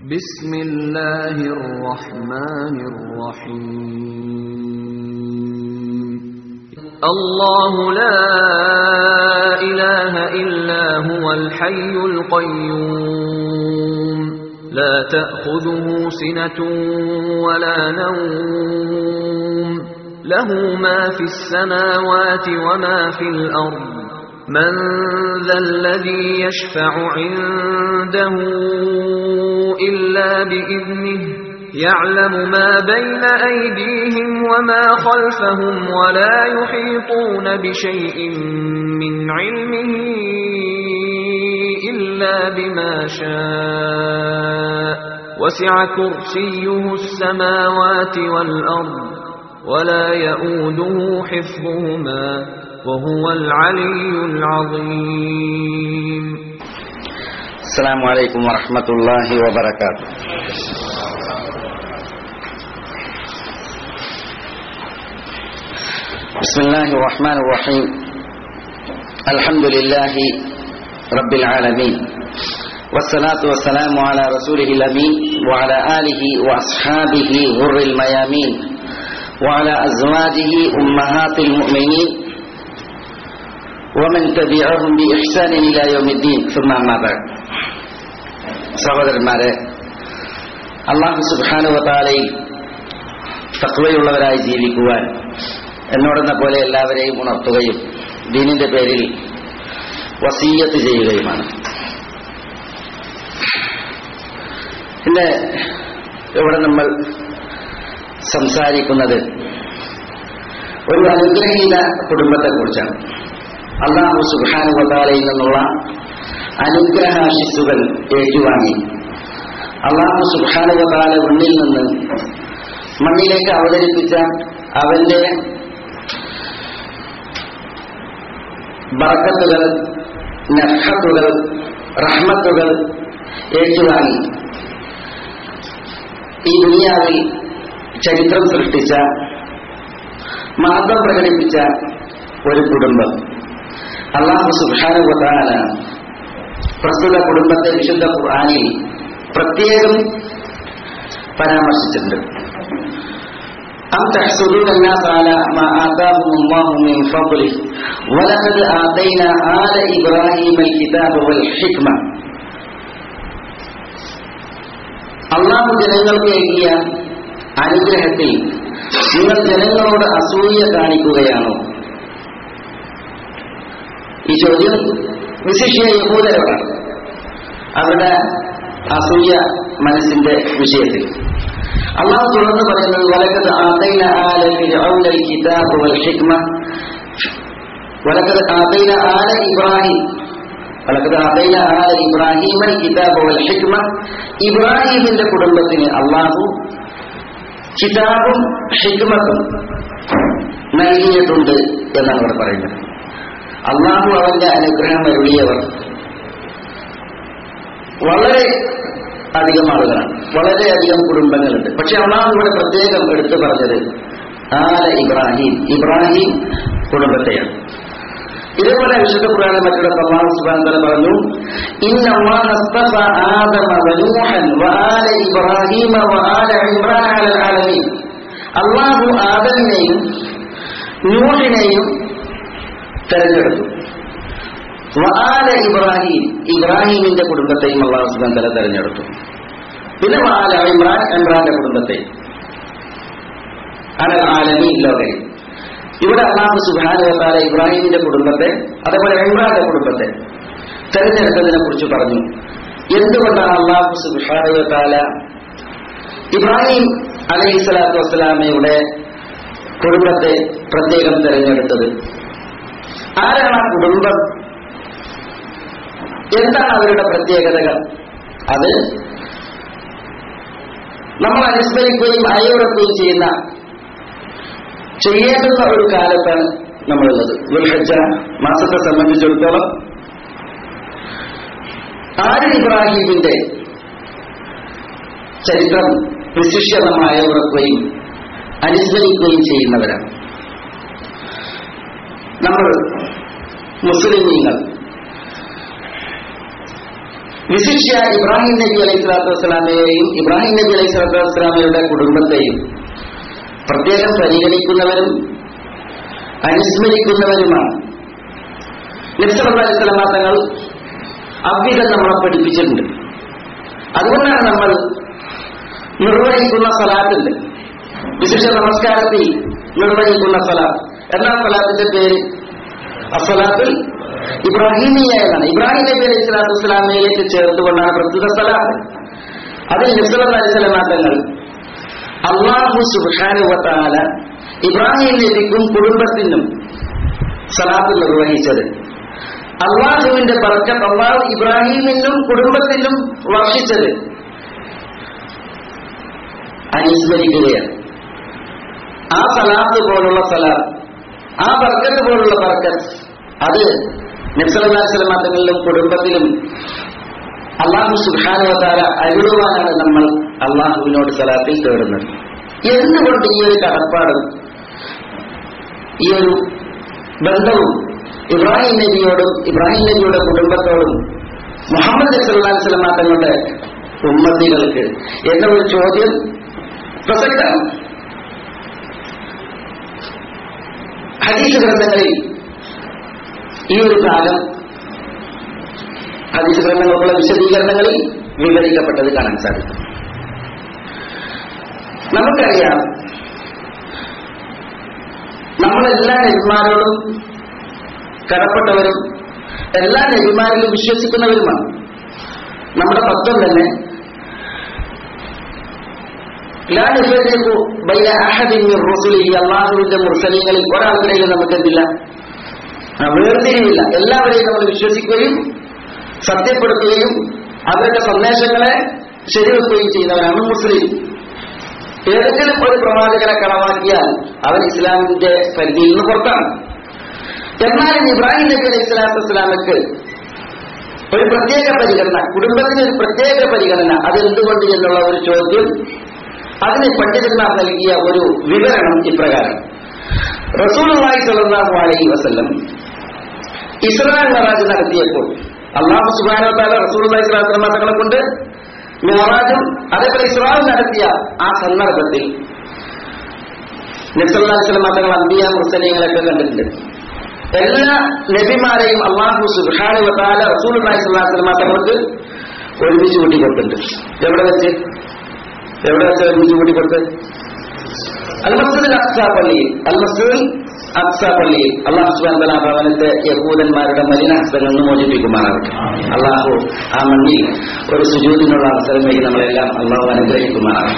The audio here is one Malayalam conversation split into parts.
بسم الله الرحمن الرحيم الله لا إله إلا هو الحي القيوم لا تأخذه سنة ولا نوم له ما في السماوات وما في الأرض من ذا الذي يشفع عنده إلا بإذنه يعلم ما بين أيديهم وما خلفهم ولا يحيطون بشيء من علمه إلا بما شاء وسع كرسيه السماوات والأرض ولا يؤوده حفظهما وهو العلي العظيم السلام عليكم ورحمة الله وبركاته بسم الله الرحمن الرحيم الحمد لله رب العالمين والصلاة والسلام على رسوله الأمين وعلى آله وأصحابه غر الميامين وعلى أزواجه أمهات المؤمنين ومن تبعهم بإحسان إلى يوم الدين ثم أما بعد സഹോദരന്മാരെ അള്ളാഹു സുബാനുവതാലയിൽ തത്വയുള്ളവരായി ജീവിക്കുവാൻ എന്നോടെന്ന പോലെ എല്ലാവരെയും ഉണർത്തുകയും ദീനിന്റെ പേരിൽ വസീയത്ത് ചെയ്യുകയുമാണ് പിന്നെ ഇവിടെ നമ്മൾ സംസാരിക്കുന്നത് ഒരു അനുഗ്രഹീത കുടുംബത്തെക്കുറിച്ചാണ് അള്ളാഹു സുബാനുവതാലയിൽ നിന്നുള്ള അനുഗ്രഹാശിസുകൾ ഏറ്റുവാങ്ങി അള്ളാഹു സുബാനുവതാല ഉള്ളിൽ നിന്ന് മണ്ണിലേക്ക് അവതരിപ്പിച്ച അവന്റെ ബറക്കത്തുകൾ നഫത്തുകൾ റഹ്മത്തുകൾ ഏറ്റുവാങ്ങി ഈ ദുനിയാവിൽ ചരിത്രം സൃഷ്ടിച്ച മഹത്വം പ്രകടിപ്പിച്ച ഒരു കുടുംബം അള്ളാഹു സുബാനുവതാല പ്രസ്തുത കുടുംബത്തെ വിശുദ്ധ ഖുർആാനിൽ പ്രത്യേകം പരാമർശിച്ചിട്ടുണ്ട് أم تحسدون الناس على ما آتاهم الله من فضله ولقد آتينا آل إبراهيم الكتاب والحكمة അള്ളാഹു ജനങ്ങൾക്ക് ഏകിയ അനുഗ്രഹത്തിൽ നിങ്ങൾ ജനങ്ങളോട് അസൂയ കാണിക്കുകയാണോ ഈ ചോദ്യം വിശിഷ്യ യഹൂദരോടാണ് അവരുടെ അസൂയ മനസ്സിന്റെ വിഷയത്തിൽ അള്ളാഹു തുടർന്ന് പറയുന്നത് വലക്കത് ആദൈന ആല ഫിർഔന കിതാബ് വൽ ഹിക്മ വലക്കത് ആദൈന ആല ഇബ്രാഹിം വലക്കത് ആദൈന ആല ഇബ്രാഹിം കിതാബ് വൽ ഹിക്മ ഇബ്രാഹിമിന്റെ കുടുംബത്തിന് അള്ളാഹു കിതാബും ഹിക്മത്തും നൽകിയിട്ടുണ്ട് എന്നാണ് ഇവിടെ പറയുന്നത് അള്ളാഹു അവന്റെ അനുഗ്രഹം അരുളിയവർ വളരെ അധികം ആളുകളാണ് വളരെയധികം കുടുംബങ്ങളുണ്ട് പക്ഷെ അള്ളാഹു ഇവിടെ പ്രത്യേകം എടുത്തു പറഞ്ഞത് ആല ഇബ്രാഹിം ഇബ്രാഹിം കുടുംബത്തെയാണ് ഇതേപോലെ വിശുദ്ധ ഖുർആനിൽ മറ്റൊരു അള്ളാഹു സുബ്ഹാനഹു വതആല പറഞ്ഞു ഇന്ന അല്ലാഹ അസ്തഫ ആദമ വനൂഹൻ വആല ഇബ്രാഹിമ വആല ഇമ്രാൻ അലൽ ആലമീൻ അള്ളാഹു ആദമിനെയും നൂഹിനെയും തെരഞ്ഞെടുത്തു വആല ഇബ്രാഹിം ഇബ്രാഹിമിന്റെ കുടുംബത്തെയും അള്ളാഹു സുബാൻ തല തെരഞ്ഞെടുത്തു പിന്നെ വആല ഇമ്രാൻ ഇമ്രാന്റെ കുടുംബത്തെ അലൽ ആലമീൻ ലോകയിൽ ഇവിടെ അള്ളാഹു സുബാനുവത്താല ഇബ്രാഹിമിന്റെ കുടുംബത്തെ അതേപോലെ ഇമ്രാന്റെ കുടുംബത്തെ തെരഞ്ഞെടുത്തതിനെ കുറിച്ച് പറഞ്ഞു എന്തുകൊണ്ടാണ് അള്ളാഹു സുബാനുവത്താല ഇബ്രാഹിം അലൈഹി സ്വലാത്തു വസ്സലാമയുടെ കുടുംബത്തെ പ്രത്യേകം തെരഞ്ഞെടുത്തത് ആരാണ് ആ കുടുംബം എന്താണ് അവരുടെ പ്രത്യേകതകൾ അത് നമ്മൾ അനുസ്മരിക്കുകയും അയവിറക്കുകയും ചെയ്യുന്ന ചെയ്യേണ്ടുന്ന ഒരു കാലത്താണ് നമ്മളുള്ളത് ദുൽഹജ്ജ മാസത്തെ സംബന്ധിച്ചിടത്തോളം ആര് ഇബ്രാഹിമിന്റെ ചരിത്രം വിശിഷ്യ നമ്മൾ അയവിറക്കുകയും അനുസ്മരിക്കുകയും ചെയ്യുന്നവരാണ് നമ്മൾ മുസ്ലിമീങ്ങൾ വിശിഷ്യ ഇബ്രാഹിം നബി അലൈഹി സ്വലാത്തു വസ്സലാമയെയും ഇബ്രാഹിം നബി അലൈഹി സ്വലാത്തു വസ്സലാമയുടെ കുടുംബത്തെയും പ്രത്യേകം പരിഗണിക്കുന്നവരും അനുസ്മരിക്കുന്നവരുമാണ് നബ്സല്ലാ അലൈഹി സ്വലാമ തങ്ങൾ അவ்விധം നമ്മളെ പഠിപ്പിച്ചിട്ടുണ്ട് അതുകൊണ്ടാണ് നമ്മൾ നിർവഹിക്കുന്ന സലാത്തുണ്ട് വിശിഷ്ട നമസ്കാരത്തിൽ നിർവഹിക്കുന്ന സലാത്ത് എന്നാ സലാത്തിന്റെ പേര് അസലാത്തുൽ ഇബ്രാഹിമിയ എന്നാണ് ഇബ്രാഹിം നബി അലൈഹി സ്വലാത്തു വസ്സലാമയിലേക്ക് ചേർത്തുകൊണ്ടാണ് പ്രസ്തുത സലാത്ത് അതിൽ നബ്സല്ലാ അലൈഹി സ്വലാമ തങ്ങൾ അള്ളാഹു സുബാനുവത്താല ഇബ്രാഹിം നബിക്കും കുടുംബത്തിനും സലാത്ത് നിർവഹിച്ചത് അള്ളാഹുവിന്റെ ബർക്കത്ത് അള്ളാഹു ഇബ്രാഹിമിനും കുടുംബത്തിനും വർഷിച്ചത് അനുസ്മരിക്കുകയാണ് ആ സലാത്ത് പോലുള്ള സലാത്ത് ആ ബർക്കത്ത് പോലുള്ള ബർക്കത്ത് അത് നബ്സലാസ്ലമാങ്ങളിലും കുടുംബത്തിലും അള്ളാഹു സുഖാനുവതാര അരുളുവാനാണ് നമ്മൾ അള്ളാഹുവിനോട് സലാത്തിൽ തേടുന്നത് എന്തുകൊണ്ട് ഈ ഒരു കടപ്പാടും ഈ ഒരു ബന്ധവും ഇബ്രാഹിം നബിയോടും ഇബ്രാഹിം നബിയുടെ കുടുംബത്തോടും മുഹമ്മദ് സല്ലാൻ സ്വലമ തങ്ങളുടെ ഉമ്മത്തികൾക്ക് എന്ന ഒരു ചോദ്യം പ്രസക്തമാണ് ഹദീസ് ഗ്രന്ഥങ്ങളിൽ ഈ ഒരു കാലം ഹദീസ് ഗ്രന്ഥങ്ങൾക്കുള്ള വിശദീകരണങ്ങളിൽ വിവരിക്കപ്പെട്ടത് കാണാൻ സാധിക്കും നമുക്കറിയാം നമ്മളെല്ലാ നബിമാരോടും കടപ്പെട്ടവരും എല്ലാ നബിമാരിലും വിശ്വസിക്കുന്നവരുമാണ് നമ്മുടെ തത്വം തന്നെ ലാ നുഫരിഖു ബൈന അഹദിൻ മിൻ റുസുലിഹി അല്ലാഹുവിന്റെ മുർസലീങ്ങളിൽ ഒരാൾക്കിടയിലും നമുക്ക് എന്തില്ല ആ, വേർതിരിവില്ല എല്ലാവരെയും നമ്മൾ വിശ്വസിക്കുകയും സത്യപ്പെടുത്തുകയും അവരുടെ സന്ദേശങ്ങളെ ശരിവെക്കുകയും ചെയ്യുന്നവരാണ് മുസ്ലിം ഏതെങ്കിലും ഒരു പ്രവാചകനെ കളവാക്കിയാൽ അവൻ ഇസ്ലാമിന്റെ പരിധിയിൽ നിന്ന് പുറത്താണ് എന്നാലും ഇബ്രാഹിം നബി അലൈഹി സ്വലാത്തു വസ്സലാമക്ക് ഒരു പ്രത്യേക പരിഗണന കുടുംബത്തിന് ഒരു പ്രത്യേക പരിഗണന അതെന്തുകൊണ്ട് എന്നുള്ള ഒരു ചോദ്യം അതിന് പണ്ഡിതന്മാർ നൽകിയ ഒരു വിവരണം ഇപ്രകാരം റസൂലുള്ളാഹി സ്വല്ലല്ലാഹു അലൈഹി വസല്ലം ഇസ്രാ മെറാജ് നടത്തിയപ്പോൾ അള്ളാഹു സുബാനോ താല റസൂലുള്ളാഹി സ്വല്ലല്ലാഹു അലൈഹി വസല്ലം തങ്ങളെ കൊണ്ട് മെറാജും അതേപോലെ ഇസ്രാവും നടത്തിയ ആ സന്ദർഭത്തിൽ നബ്സല്ലാഹു അലൈഹി വസല്ലം തങ്ങൾ അന്ത്യ മുസ്ലിങ്ങളൊക്കെ കണ്ടിട്ടുണ്ട് എല്ലാ നബിമാരെയും അള്ളാഹു സുബാനു വതാല റസൂലുള്ളാഹി സ്വല്ലല്ലാഹു അലൈഹി വസല്ലം തങ്ങൾക്ക് ഒരുമിച്ച് കൂട്ടി കൊടുത്തിട്ടുണ്ട് എവിടെ വെച്ച് എവിടെ വെച്ച് ഒരുമിച്ച് കൂട്ടി കൊടുത്ത് അൽ മസ്ജിദ് അക്സ പള്ളിയിൽ അൽ മസ്ജിദ് അക്സ പള്ളിയിൽ അള്ളാഹു സുബാൻ തല ഭവനത്തെ യഹൂദന്മാരുടെ മലിനഹസ്തങ്ങളിൽ നിന്ന് മോചിപ്പിക്കുമാറാവട്ടെ അള്ളാഹു ആ മണ്ണിൽ ഒരു സുജൂതിനുള്ള അവസരമേക്ക് നമ്മളെല്ലാം അള്ളാഹു അനുഗ്രഹിക്കുമാറാവട്ടെ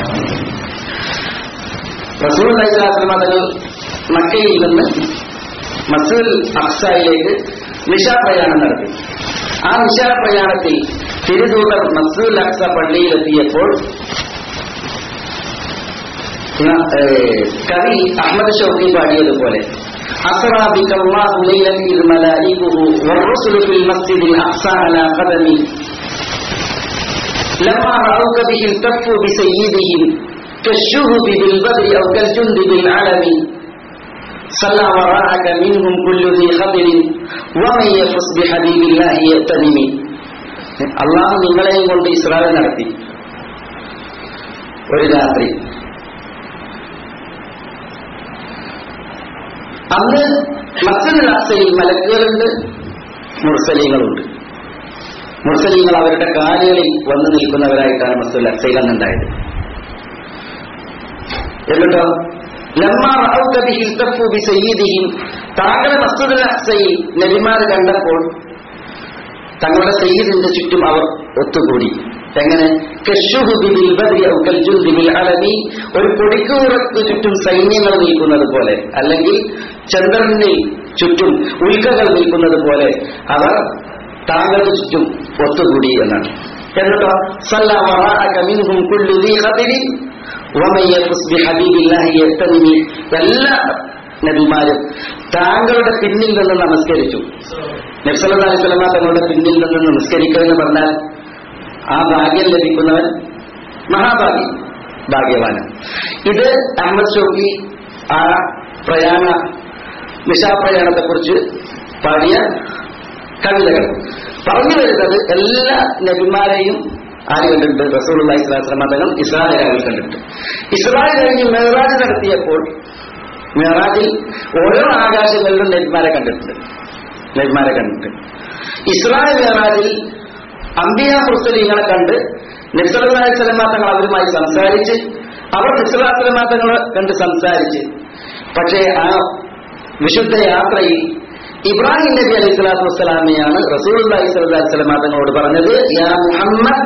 റസൂൽ അലൈഹിസ്ലാം തങ്ങൾ മക്കയിൽ നിന്ന് മസ്ജിദ് അക്സയിലേക്ക് നിശാപ്രയാണം നടത്തി ആ നിശാപ്രയാണത്തിൽ തിരുദൂതർ മസ്ജിദ് അക്സ പള്ളിയിലെത്തിയപ്പോൾ കവി അഹമ്മദ് ഷൗക്കി പാടിയതുപോലെ أسرى بك الله ليلا إذ ملائكه والرسل في المسجد الأقصى على قدمي لما رأوك به التفوا بسيدهم كالشهب بالبدر أو كالجند بالعلم صلى وراءك منهم كل ذي خبر ومن يفس بحبيب الله يأتنم അള്ളാഹു നിങ്ങളെയും കൊണ്ട് ഇസ്രായേൽ നടത്തി ഒരു രാത്രി അന്ന് മസ്ജിദ് അക്സയിൽ മലക്കുകളുണ്ട് മുർസലീങ്ങളുണ്ട് മുർസലീങ്ങൾ അവരുടെ കാലുകളിൽ വന്നു നിൽക്കുന്നവരായിട്ടാണ് മസ്ജിദ് അക്സയിൽ അന്നുണ്ടായത് എന്നിട്ടോ താങ്കളുടെ മസ്ജിദ് അക്സയിൽ നബിമാർ കണ്ടപ്പോൾ തങ്ങളുടെ സയ്യിദിന്റെ ചുറ്റും അവർ ഒത്തുകൂടി എങ്ങനെ അലമി ഒരു കൊടിക്കൂറക്ക് ചുറ്റും സൈന്യങ്ങൾ നിൽക്കുന്നത് പോലെ അല്ലെങ്കിൽ ചന്ദ്രന് ചുറ്റും ഉൽക്കകൾ നിൽക്കുന്നത് പോലെ അവർ താങ്കൾക്ക് ചുറ്റും ഒത്തുകൂടി എന്നാണ് എന്നിട്ടോ സല്ലാഹും എല്ലാ നബിമാരും താങ്കളുടെ പിന്നിൽ നിന്ന് നമസ്കരിച്ചു നബ്സല്ലാ അലൈഹി സ്വലമ തങ്ങളുടെ പിന്നിൽ നിന്ന് നമസ്കരിക്കുക എന്ന് പറഞ്ഞാൽ ആ ഭാഗ്യം ലഭിക്കുന്നവൻ മഹാഭാഗ്യ ഭാഗ്യവാന് ഇത് അഹമ്മദ് ഷൗക്കി ആ പ്രയാണ നിശാപ്രയാണത്തെക്കുറിച്ച് പാടിയ കവിതകൾ പറഞ്ഞു വരുന്നത് എല്ലാ നബിമാരെയും ആര് കണ്ടിട്ടുണ്ട് റസൂൽ ഇസ്ലാസ്ലാം തങ്ങൾ ഇസ്രായേൽ കണ്ടിട്ടുണ്ട് ഇസ്രായേൽ കഴിഞ്ഞ് മെഹറാജ് നടത്തിയപ്പോൾ മെഹറാജിൽ ഓരോ ആകാശങ്ങളിലും നബിമാരെ കണ്ടിട്ടുണ്ട് നബിമാരെ കണ്ടിട്ടുണ്ട് ഇസ്രായേൽ മെഹറാജിൽ അമ്പിയ മുസ്ലിങ്ങളെ കണ്ട് നിസ്ലാഹി സ്വലമാത്തങ്ങൾ അവരുമായി സംസാരിച്ച് അവർ നിസ്ലാ സ്വലമാത്തങ്ങളെ കണ്ട് സംസാരിച്ച് പക്ഷേ ആ വിശുദ്ധ യാത്രയിൽ ഇബ്രാഹിം നബി അലൈഹി സ്വലാത്തു വസ്സലാമിയാണ് റസൂൽ അലൈഹി സ്വലാത്തു വസ്സലാമതങ്ങളോട് പറഞ്ഞത് യാ മുഹമ്മദ്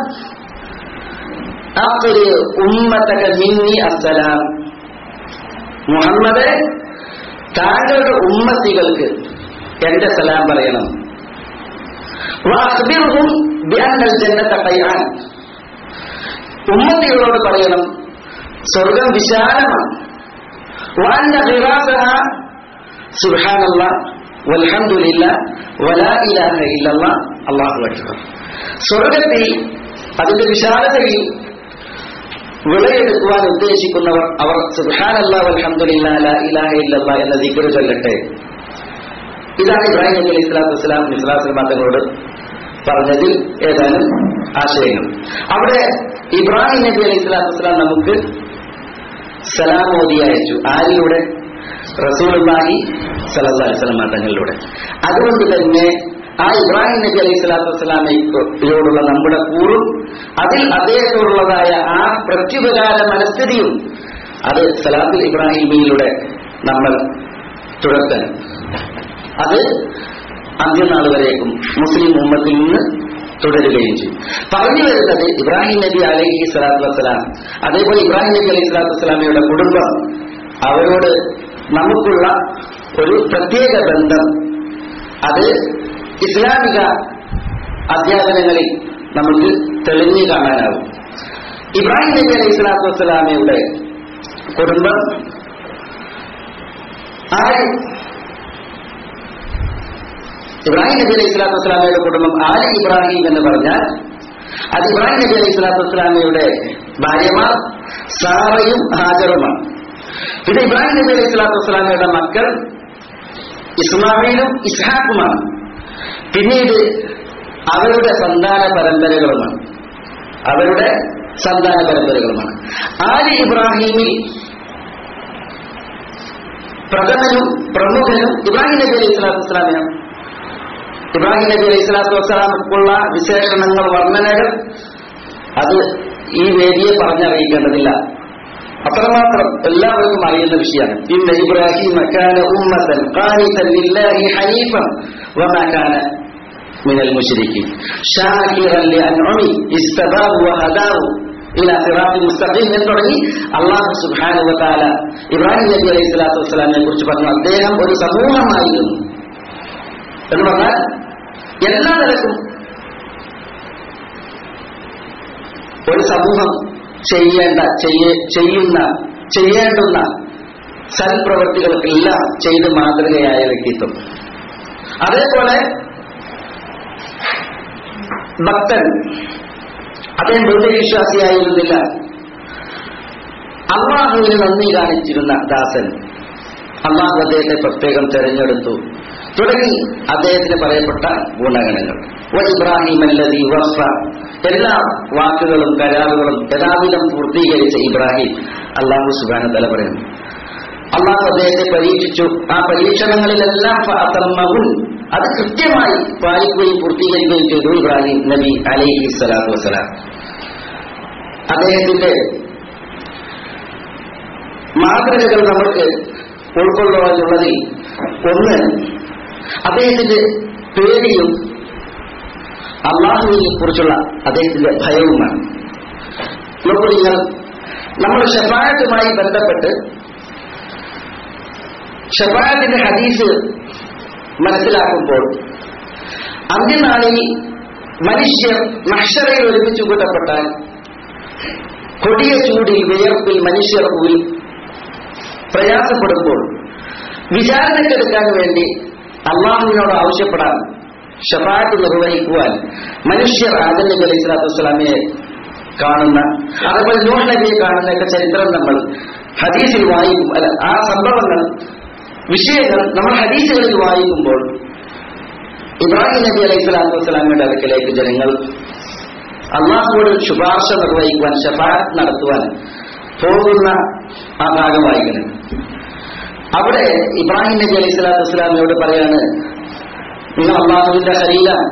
അഖ്രി ഉമ്മതക മിന്നി അസ്സലാം മുഹമ്മദ് താങ്കളുടെ ഉമ്മത്തികൾക്ക് എന്റെ സലാം പറയണം വഅഖ്ബിർഹും ബിഅന്നൽ ജന്നത ഖൈആൻ ഉമ്മത്തികളോട് പറയണം സ്വർഗം വിശാലമാണ് وأن غراسها سبحان الله والحمد لله ولا إله إلا الله الله أكبر സ്വർഗത്തിൽ അതിന്റെ വിശാലതയിൽ വിളയെടുക്കുവാൻ ഉദ്ദേശിക്കുന്നവർ അവർ സുഹാനല്ലാ അലഹമുല്ല ലാ ഇലാഹ ഇല്ലല്ല എന്ന ദിക്കറ് ചൊല്ലട്ടെ ഇതാണ് ഇബ്രാഹിം നബി അലൈഹി സ്വലാത്തു വസ്സലാം ഇസ്ലാസ്ലാം തങ്ങളോട് പറഞ്ഞതിൽ ഏതാനും ആശയങ്ങൾ അവിടെ ഇബ്രാഹിം നബി അലൈഹി സ്വലാത്തു വസ്സലാം നമുക്ക് സലാമോദി അയച്ചു ആരിലൂടെ റസൂലുള്ളാഹി സല്ലല്ലാഹു അലൈഹി വസല്ലം തങ്ങളിലൂടെ അതുകൊണ്ട് തന്നെ ആ ഇബ്രാഹിം നബി അലൈഹി സ്വലാത്തു വസ്സലാമയോടുള്ള നമ്മുടെ കൂറും അതിൽ അദ്ദേഹത്തോടുള്ളതായ ആ പ്രത്യുപകാര മനസ്ഥിതിയും അത് സലാത്തുൽ ഇബ്രാഹിമിയിലൂടെ നമ്മൾ തുടർത്തൻ അത് അന്ത്യനാൾ വരേക്കും മുസ്ലിം ഉമ്മത്തിൽ നിന്ന് തുടരുകയും ചെയ്യും പറഞ്ഞു വരുന്നത് ഇബ്രാഹിം നബി അലൈഹി സ്വലാത്തു വസ്സലാം അതേപോലെ ഇബ്രാഹിം നബി അലൈഹി സ്വലാത്തു വസ്സലാമയുടെ കുടുംബം അവരോട് നമുക്കുള്ള ഒരു പ്രത്യേക ബന്ധം അത് ഇസ്ലാമിക അധ്യാപനങ്ങളിൽ നമുക്ക് തെളിഞ്ഞു കാണാനാവും ഇബ്രാഹിം നബി അലൈഹി സ്വലാത്തു വസ്സലാമയുടെ കുടുംബം ആര് ഇബ്രാഹിം നബി അലൈഹി സ്വലാത്തു വസ്സലാമയുടെ കുടുംബം ആര് ഇബ്രാഹിം എന്ന് പറഞ്ഞാൽ അത് ഇബ്രാഹിം നബി അലൈഹി സ്വലാത്തു വസ്സലാമയുടെ ഭാര്യമാർ സാറയും ഹാജറുമാണ് ഇത് ഇബ്രാഹിം നബി അലൈഹി സ്വലാത്തു വസ്സലാമയുടെ മക്കൾ ഇസ്മായിലും ഇസ്ഹാഖുമാണ് പിന്നീട് അവരുടെ സന്താന പരമ്പരകളുമാണ് അവരുടെ സന്താന പരമ്പരകളുമാണ് ആര് ഇബ്രാഹിമിൽ പ്രഥമനും പ്രമുഖനും ഇബ്രാഹിം നബി അലൈഹി സ്വലാത്തു വസ്സലാമിനാണ് ഇബ്രാഹിം നബി അലൈഹി സ്വലാത്തു വസ്സലാമക്കുള്ള വിശേഷണങ്ങൾ വർണ്ണനകൾ അത് ഈ വേദിയെ പറഞ്ഞറിയിക്കേണ്ടതില്ല അത്രമാത്രം എല്ലാവർക്കും അറിയുന്ന വിഷയമാണ് ഇന്ന് ഇബ്രാഹിം കാന ഉമ്മത്തൻ ഖാനിതൻ ലില്ലാഹി ഹനീഫൻ വമാ കാന മിനൽ മുശ്രിക്കീൻ ഷാകിറൻ ലിഅൻഉമി ഇസ്തബാഹു വഹദാഹു ഇലാ സിറാത്തിൽ മുസ്തഖീം എന്ന് തുടങ്ങി അല്ലാഹു സുബ്ഹാനഹു വ തആല ഇബ്രാഹിം നബി അലൈഹി സ്വലാത്തു വസ്സലാമിനെ കുറിച്ച് പറഞ്ഞു അദ്ദേഹം ഒരു സമൂഹമായിരുന്നു എന്ന് പറഞ്ഞാൽ എല്ലാ നിലക്കും ഒരു സമൂഹം ചെയ്യേണ്ട ചെയ്യ- ചെയ്യുന്ന ചെയ്യേണ്ടുന്ന സൽപ്രവൃത്തികൾക്കെല്ലാം ചെയ്ത് മാതൃകയായ വ്യക്തിത്വം അതേപോലെ ഭക്തൻ അദ്ദേഹം വെറുതെ വിശ്വാസിയായിരുന്നില്ല അള്ളാഹുവിന് നന്ദി കാണിച്ചിരുന്ന ദാസൻ അള്ളാഹു അദ്ദേഹത്തെ പ്രത്യേകം തെരഞ്ഞെടുത്തു തുടങ്ങി അദ്ദേഹത്തിന് പറയപ്പെട്ട ഗുണഗണങ്ങൾ വ ഇബ്രാഹിം അല്ലതി വഫ എല്ലാ വാക്കുകളും കരാറുകളും യഥാവിധം പൂർത്തീകരിച്ച ഇബ്രാഹിം അള്ളാഹു സുബാന തല പറയുന്നു അള്ളാഹു അദ്ദേഹത്തെ പരീക്ഷിച്ചു ആ പരീക്ഷണങ്ങളിലെല്ലാം ഫഅതമ്മഹുൻ. അത് കൃത്യമായി പാലിക്കുകയും പൂർത്തീകരിക്കുകയും ചെയ്തു ഇബ്രാഹിം നബി അലൈഹി സ്വലാത്തു വസ്സലാം അദ്ദേഹത്തിന്റെ മാതൃകകൾ നമുക്ക് ഉൾക്കൊള്ളുവാനുള്ളതിൽ ഒന്ന് അദ്ദേഹത്തിന്റെ പേടിയും അള്ളാഹുവിനെ കുറിച്ചുള്ള അദ്ദേഹത്തിന്റെ ഭയവുമാണ് നോക്കൂ നിങ്ങൾ നമ്മൾ ഷഫായത്തുമായി ബന്ധപ്പെട്ട് ഷഫായത്തിന്റെ ഹദീസ് മനസ്സിലാക്കുമ്പോൾ അന്ത്യനാളിൽ മനുഷ്യർ മഷറയിൽ ഒരുമിച്ച് കൂട്ടപ്പെട്ടാൽ കൊടിയ ചൂടിൽ വിയർപ്പിൽ മനുഷ്യർ പോയി പ്രയാസപ്പെടുമ്പോൾ വിചാരണക്കെടുക്കാൻ വേണ്ടി അള്ളാഹുവിനോട് ആവശ്യപ്പെടാൻ ഷഫാത്ത് നിർവഹിക്കുവാൻ മനുഷ്യർ ആദം നബി അലൈഹി സ്വലാത്തു വസ്സലാമിനെ കാണുന്ന അതുപോലെ നൂഹ് നബിയെ കാണുന്നൊക്കെ ചരിത്രം നമ്മൾ ഹദീസിൽ വായിക്കും അല്ല ആ സംഭവങ്ങൾ വിഷയങ്ങൾ നമ്മൾ ഹദീസുകളിൽ വായിക്കുമ്പോൾ ഇബ്രാഹിം നബി അലൈഹി സ്വലാത്തു വസ്സലാമിയുടെ അടുക്കലേക്ക് ജനങ്ങൾ അള്ളാഹുവോട് ശുപാർശ നിർവഹിക്കുവാൻ ഷഫാത്ത് നടത്തുവാൻ പോകുന്ന ആ ഭാഗം വായിക്കണം അവിടെ ഇബ്രാഹിം നബി അലൈഹി സ്വലാത്തു വസ്സലാമിനോട് പറയാണ് നിങ്ങൾ അള്ളാഹുവിന്റെ ഖലീലാണ്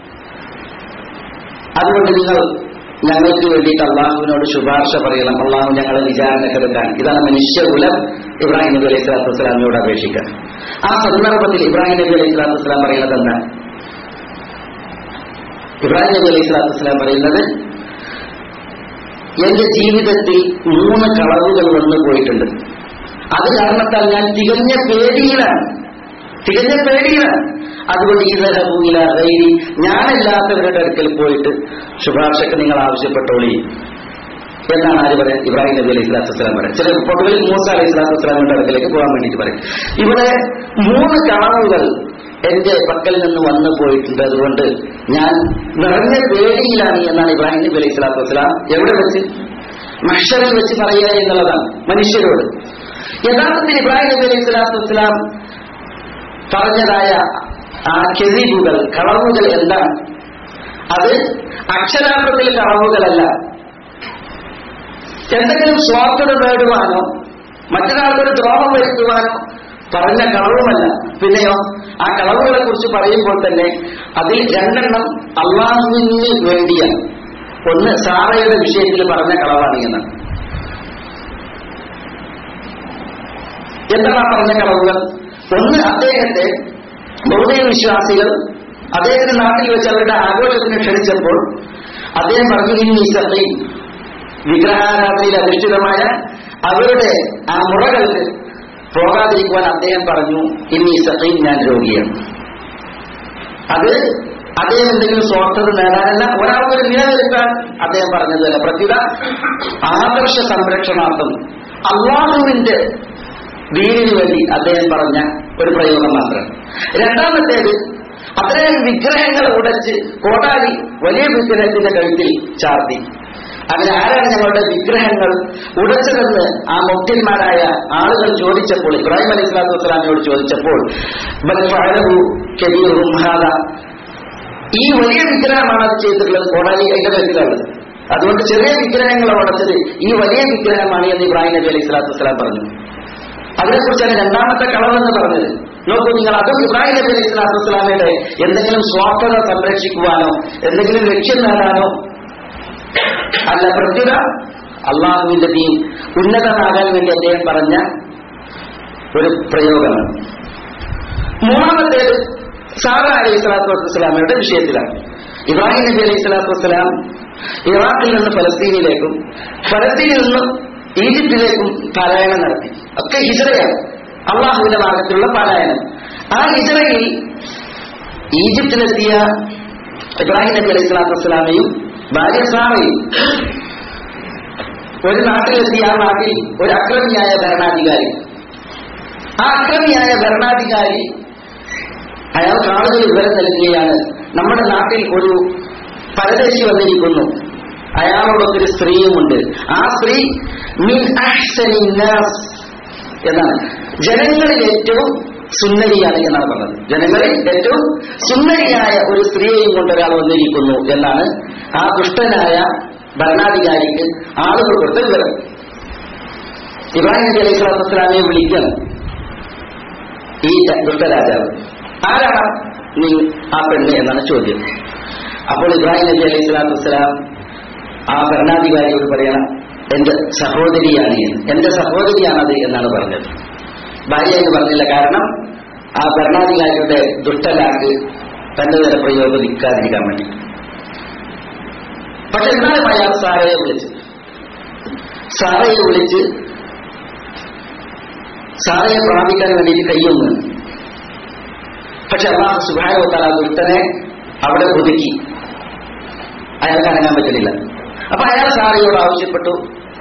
അതുകൊണ്ട് നിങ്ങൾ ഞങ്ങൾക്ക് വേണ്ടിയിട്ട് അള്ളാഹുവിനോട് ശുപാർശ പറയണം അള്ളാഹു ഞങ്ങളെ വിചാരണക്കെടുക്കാൻ ഇതാണ് മനുഷ്യകുലം ഇബ്രാഹിം നബി അലൈഹി സ്വലാത്തു വസ്സലാമിനോട് അപേക്ഷിക്കുക ആ സന്ദർഭത്തിൽ ഇബ്രാഹിം നബി അലൈഹി സ്വലാത്തു വസ്സലാം പറയുന്നത് എന്താ ഇബ്രാഹിം നബി അലൈഹി സ്വലാത്തു വസ്സലാം പറയുന്നത് എന്റെ ജീവിതത്തിൽ മൂന്ന് കളവുകൾ വന്നു പോയിട്ടുണ്ട് അത് കാരണത്താൽ ഞാൻ തികഞ്ഞ പേടിയിലാണ് തികഞ്ഞ പേടിയിലാണ് അതുകൊണ്ട് ഈ തരഭൂമിയില ഗൈരി ഞാനല്ലാത്തവരുടെ അടുക്കൽ പോയിട്ട് ശുപാർശക്ക് നിങ്ങൾ ആവശ്യപ്പെട്ടോളി എന്നാണ് ആര് പറയാം ഇബ്രാഹിം നബി അലൈഹി സ്വലാത്തു വസ്സലാം പറയാം ചില റിപ്പോർട്ടുകളിൽ മൂസ അലൈഹി സ്വലാത്തു വസ്സലാമിന്റെ അടുക്കലേക്ക് പോകാൻ വേണ്ടിയിട്ട് പറയും ഇവിടെ മൂന്ന് കളവുകൾ എന്റെ പക്കൽ നിന്ന് വന്നു പോയിട്ടുണ്ട് അതുകൊണ്ട് ഞാൻ നിറഞ്ഞ പേടിയിലാണ് എന്നാണ് ഇബ്രാഹിം നബി അലൈഹി സ്വലാത്തു വസ്സലാം എവിടെ വെച്ച് മഷറിൽ വെച്ച് പറയുക എന്നുള്ളതാണ് മനുഷ്യരോട് യഥാർത്ഥത്തിൽ ഇബ്രാഹിം നബി അലൈഹി സ്വലാത്തു വസ്സലാം പറഞ്ഞതായ ആ കെതിവുകൾ കളവുകൾ എന്താണ് അത് അക്ഷരാർത്ഥത്തിൽ കളവുകളല്ല എന്തെങ്കിലും സ്വാർത്ഥത നേടുവാനോ മറ്റൊരാൾക്കൊരു ദ്രോഹം വരുത്തുവാനോ പറഞ്ഞ കളവുമല്ല പിന്നെയോ ആ കളവുകളെ കുറിച്ച് പറയുമ്പോൾ തന്നെ അതിൽ രണ്ടെണ്ണം അള്ളാഹുവിന് വേണ്ടിയാണ് ഒന്ന് സാറയുടെ വിഷയത്തിൽ പറഞ്ഞ കളവാണ് എന്നാണ് എന്താണ് ആ പറഞ്ഞ കളവുകൾ ഒന്ന് അദ്ദേഹത്തെ ബൗദ്ധിക വിശ്വാസികൾ അദ്ദേഹത്തിന്റെ നാട്ടിൽ വെച്ച് അവരുടെ ആഘോഷത്തിന് ക്ഷണിച്ചപ്പോൾ അദ്ദേഹം പറഞ്ഞു ഇനി സത്യം വിഗ്രഹാരാധനയിൽ അധിഷ്ഠിതമായ അവരുടെ ആ മുറകൾക്ക് പോകാതിരിക്കുവാൻ അദ്ദേഹം പറഞ്ഞു ഇനി സത്യം ഞാൻ രോഗിയാണ് അത് അദ്ദേഹം എന്തെങ്കിലും സ്വാർത്ഥത നേടാനല്ല ഒരാൾക്കൊരു നിലനിൽക്കാൻ അദ്ദേഹം പറഞ്ഞതല്ല പ്രത്യുത ആദർശ സംരക്ഷണാർത്ഥം അള്ളാഹുവിന്റെ ദീനിനു വേണ്ടി അദ്ദേഹം പറഞ്ഞ ഒരു പ്രയോഗം മാത്രം രണ്ടാമത്തേത് അത്രയും വിഗ്രഹങ്ങൾ ഉടച്ച് കോടാലി വലിയ വിഗ്രഹത്തിന്റെ കഴുത്തിൽ ചാർത്തി അങ്ങനെ ആരാണ് ഞങ്ങളുടെ വിഗ്രഹങ്ങൾ ഉടച്ചതെന്ന് ആ മുഖ്യന്മാരായ ആളുകൾ ചോദിച്ചപ്പോൾ ഇബ്രാഹിം അലൈഹി സ്വലാത്തു വസ്സലാമിയോട് ചോദിച്ചപ്പോൾ ബൽ ഫഅലഹു കബീറുഹും ഹാദാ. ഈ വലിയ വിഗ്രഹമാണ് അത് ചെയ്തിട്ടുള്ളത് കോടാലി അതിന്റെ കഴുത്തിലുള്ളത് അതുകൊണ്ട് ചെറിയ വിഗ്രഹങ്ങൾ ഉടച്ചത് ഈ വലിയ വിഗ്രഹമാണ് എന്ന് ഇബ്രാഹിം നബി അലൈഹി സ്വലാത്തു വസ്സലാം പറഞ്ഞു അതിനെക്കുറിച്ചാണ് രണ്ടാമത്തെ കളവെന്ന് പറഞ്ഞത് നോക്കൂ നിങ്ങൾ അതും ഇബ്രാഹിം നബി അലൈഹി സ്വലാത്തു വസ്സലാമയുടെ എന്തെങ്കിലും സ്വാർത്ഥത സംരക്ഷിക്കുവാനോ എന്തെങ്കിലും ലക്ഷ്യം നേടാനോ അല്ല പ്രത്യുത അള്ളാഹുവിന്റെ ദീൻ ഉന്നതമാകാൻ വേണ്ടി അദ്ദേഹം പറഞ്ഞ ഒരു പ്രയോഗമാണ് മൂന്നാമത്തേത് സാറ അലൈഹി സ്വലാത്തു വസ്സലാമയുടെ വിഷയത്തിലാണ് ഇബ്രാഹിം നബി അലൈഹി സ്വലാത്തു വസ്സലാം ഇറാഖിൽ നിന്ന് ഫലസ്തീനിലേക്കും ഫലസ്തീനിൽ നിന്നും ഈജിപ്തിലേക്കും പാലായനം നടത്തി ഒക്കെ ഹിജറയാണ് അള്ളാഹുവിന്റെ മാർഗത്തിലുള്ള പാലായനം ആ ഹിജറയിൽ ഈജിപ്തിലെത്തിയ ഇബ്രാഹിം നബി അലൈഹി സ്വലാത്തു വസ്സലാമയും ഭാര്യ സാറയും ഒരു നാട്ടിലെത്തിയ ആ നാട്ടിൽ ഒരു അക്രമിയായ ഭരണാധികാരി ആ അക്രമിയായ ഭരണാധികാരി അയാൾക്ക് ആളുകൾ വിവരം നൽകുകയാണ് നമ്മുടെ നാട്ടിൽ ഒരു പരദേശി വന്നിരിക്കുന്നു അയാളോടൊത്തൊരു സ്ത്രീയുമുണ്ട് ആ സ്ത്രീ മിൻ അഹ്സനിൻ നാസ് എന്നാണ് ജനങ്ങളിൽ ഏറ്റവും സുന്ദരിയാണ് എന്നാണ് പറഞ്ഞത് ജനങ്ങളിൽ ഏറ്റവും സുന്ദരിയായ ഒരു സ്ത്രീയെയും കൊണ്ട് ഒരാൾ വന്നിരിക്കുന്നു എന്നാണ് ആ ദുഷ്ടനായ ഭരണാധികാരിക്ക് ആളുകൾ കൊടുത്ത വിവരം ഇബ്രാഹിം നബി അലൈഹി സ്വലാത്തു വസ്സലാമിനെ വിളിക്കണം ഈ ദുഷ്ടരാജാവ് ആരാണ് നീ ആ പെണ്ണ് എന്നാണ് ചോദ്യം അപ്പോൾ ഇബ്രാഹിം നബി അലൈഹി സ്വലാത്തു വസ്സലാം ആ ഭരണാധികാരിയോട് പറയണം എന്റെ സഹോദരിയാണ് എന്ന് എന്റെ സഹോദരിയാണത് എന്നാണ് പറഞ്ഞത് ഭാര്യ എന്ന് പറഞ്ഞില്ല കാരണം ആ ഭരണാധികാരിയുടെ ദുഷ്ടലാക്ക് തന്റെ തല പ്രയോഗിക്കാതിരിക്കാൻ വേണ്ടി പക്ഷെ എന്നാലും അയാൾ സാറയെ വിളിച്ച് സാറയെ വിളിച്ച് സാറയെ പ്രാപിക്കാൻ വേണ്ടിയിട്ട് കയ്യൊന്ന് പക്ഷെ അള്ളാഹു സുഖായോത്താൽ ആ ദുഷ്ടനെ അവിടെ ഒതുക്കി അയാൾക്ക് അനങ്ങാൻ പറ്റുന്നില്ല അപ്പൊ അയാൾ സാറയോട് ആവശ്യപ്പെട്ടു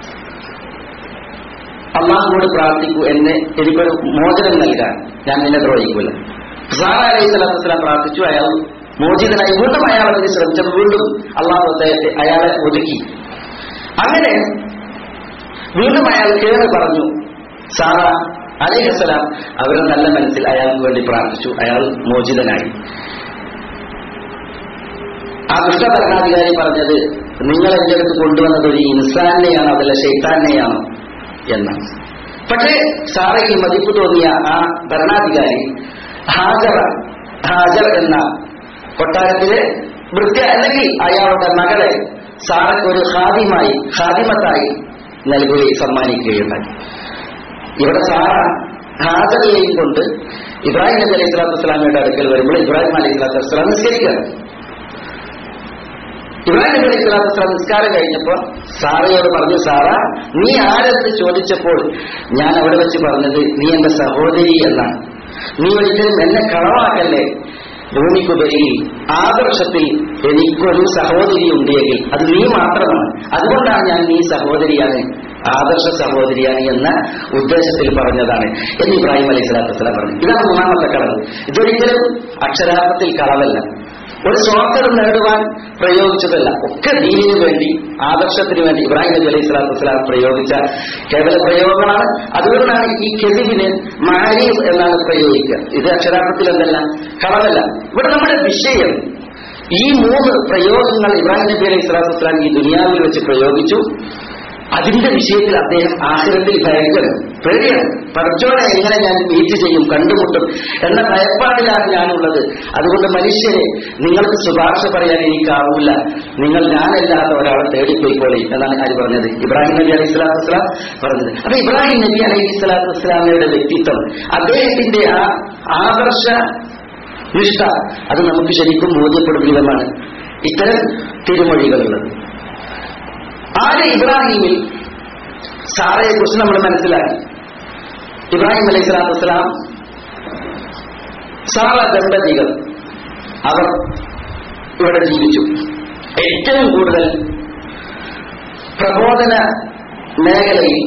അള്ളാഹുനോട് പ്രാർത്ഥിക്കൂ എന്നെ എനിക്കൊരു മോചനം നൽകാൻ ഞാൻ നിന്നെ ദ്രോഹിക്കൂല സാറ അലൈഹി സ്വലാത്തു വസ്സലാം പ്രാർത്ഥിച്ചു അയാൾ മോചിതനായി വീണ്ടും അയാൾ അതിന് ശ്രമിച്ചത് വീണ്ടും അള്ളാഹു അദ്ദേഹത്തെ അയാളെ ഒതുക്കി അങ്ങനെ വീണ്ടും അയാൾ കേറി പറഞ്ഞു സാറ അലൈഹിസ്സലാം അവരുടെ നല്ല മനസ്സിൽ അയാൾക്ക് വേണ്ടി പ്രാർത്ഥിച്ചു അയാൾ മോചിതനായി ആ ദുഷ്ടഭരണാധികാരി പറഞ്ഞത് നിങ്ങൾ എന്റെ അടുത്ത് കൊണ്ടുവന്നത് ഒരു ഇൻസാനെയാണോ അതല്ല ഷെയ്ത്താനെയാണോ എന്നാണ് പക്ഷേ സാറയിൽ മതിപ്പ് തോന്നിയ ആ ഭരണാധികാരി ഹാജർ ഹാജർ എന്ന കൊട്ടാരത്തിലെ വൃത്യ അല്ലെങ്കിൽ അയാളുടെ മകളെ സാറയ്ക്ക് ഒരു ഹാദിമായി ഹാദിമത്തായി നൽകുകയും സമ്മാനിക്കുകയുണ്ടായി ഇവിടെ സാറ ഹാജറിനെയും കൊണ്ട് ഇബ്രാഹിം നബി അലൈഹി സ്വലാത്തു വസ്സലാമയുടെ അടുക്കൽ വരുമ്പോൾ ഇബ്രാഹിം അലൈഹി സ്വലാത്തു വസ്സലാം നിസ്കരിക്കുകയാണ് ഇബ്രാഹിം നബി അലൈഹി സ്വലാത്തു വസ്സലാം നിസ്കാരം കഴിഞ്ഞപ്പോൾ സാറയോട് പറഞ്ഞു സാറ നീ ആരെന്ന് ചോദിച്ചപ്പോൾ ഞാൻ അവിടെ വെച്ച് പറഞ്ഞത് നീ എന്റെ സഹോദരി എന്നാണ് നീ ഒരിക്കലും എന്നെ കളവാക്കല്ലേ ഭൂമിക്കുപരി ആദർശത്തിൽ എനിക്കൊരു സഹോദരി ഉണ്ടെങ്കിൽ അത് നീ മാത്രമാണ് അതുകൊണ്ടാണ് ഞാൻ നീ സഹോദരിയാണ് ആദർശ സഹോദരിയാണ് എന്ന ഉദ്ദേശത്തിൽ പറഞ്ഞതാണ് എന്ന് ഇബ്രാഹിം അലൈഹി സ്വലാത്തു വസ്സലാം പറഞ്ഞു ഇതാണ് മൂന്നാമത്തെ കളവ് ഇതൊരിക്കലും അക്ഷരാർത്ഥത്തിൽ കളവല്ല ഒരു സ്വാർത്ഥം നേടുവാൻ പ്രയോഗിച്ചതല്ല ഒക്കെ ദീനിനു വേണ്ടി ആദർശത്തിന് വേണ്ടി ഇബ്രാഹിം നബി അലൈഹി സ്വലാത്തു വസ്സലാം പ്രയോഗിച്ച കേവല പ്രയോഗങ്ങളാണ് അതുകൊണ്ടാണ് ഈ കെതിവിന് മാരീഫ് എന്നാണ് പ്രയോഗിക്കുക ഇത് അക്ഷരാർത്ഥത്തിൽ എന്തല്ല കളവല്ല ഇവിടെ നമ്മുടെ വിഷയം ഈ മൂന്ന് പ്രയോഗങ്ങൾ ഇബ്രാഹിം നബി അലൈഹി സ്വലാത്തു വസ്സലാം ഈ ദുനിയാവിൽ വെച്ച് പ്രയോഗിച്ചു അതിന്റെ വിഷയത്തിൽ അദ്ദേഹം ആഹ്ലത്തിൽ ഭയങ്കരം പേടിയാണ് പഠിച്ചോടെ എങ്ങനെ ഞാൻ മീറ്റ് ചെയ്യും കണ്ടുമുട്ടും എന്ന ഭയപ്പാടിലാണ് ഞാനുള്ളത് അതുകൊണ്ട് മനുഷ്യരെ നിങ്ങൾക്ക് ശുപാർശ പറയാൻ എനിക്കാവില്ല നിങ്ങൾ ഞാനല്ലാത്ത ഒരാളെ തേടിപ്പോയിക്കോളി എന്നാണ് ആര് പറഞ്ഞത് ഇബ്രാഹിം നബി അലൈഹി സ്വലാത്തു വസ്സലാം പറഞ്ഞത് അപ്പൊ ഇബ്രാഹിം നബി അലൈഹി സ്വലാത്തു വസ്സലാമയുടെ വ്യക്തിത്വം അദ്ദേഹത്തിന്റെ ആ ആദർശ നിഷ്ഠ അത് നമുക്ക് ശരിക്കും ബോധ്യപ്പെടുന്ന വിധമാണ് ഇത്തരം തിരുമൊഴികളുള്ളത് ആര് ഇബ്രാഹിമിൽ സാറയെ കുറിച്ച് നമ്മൾ മനസ്സിലാക്കി ഇബ്രാഹിം അലൈഹി സ്വലാത്തു വസ്സലാം സാറ ദമ്പതികൾ അവർ ഇവിടെ ജീവിച്ചു ഏറ്റവും കൂടുതൽ പ്രബോധന മേഖലയിൽ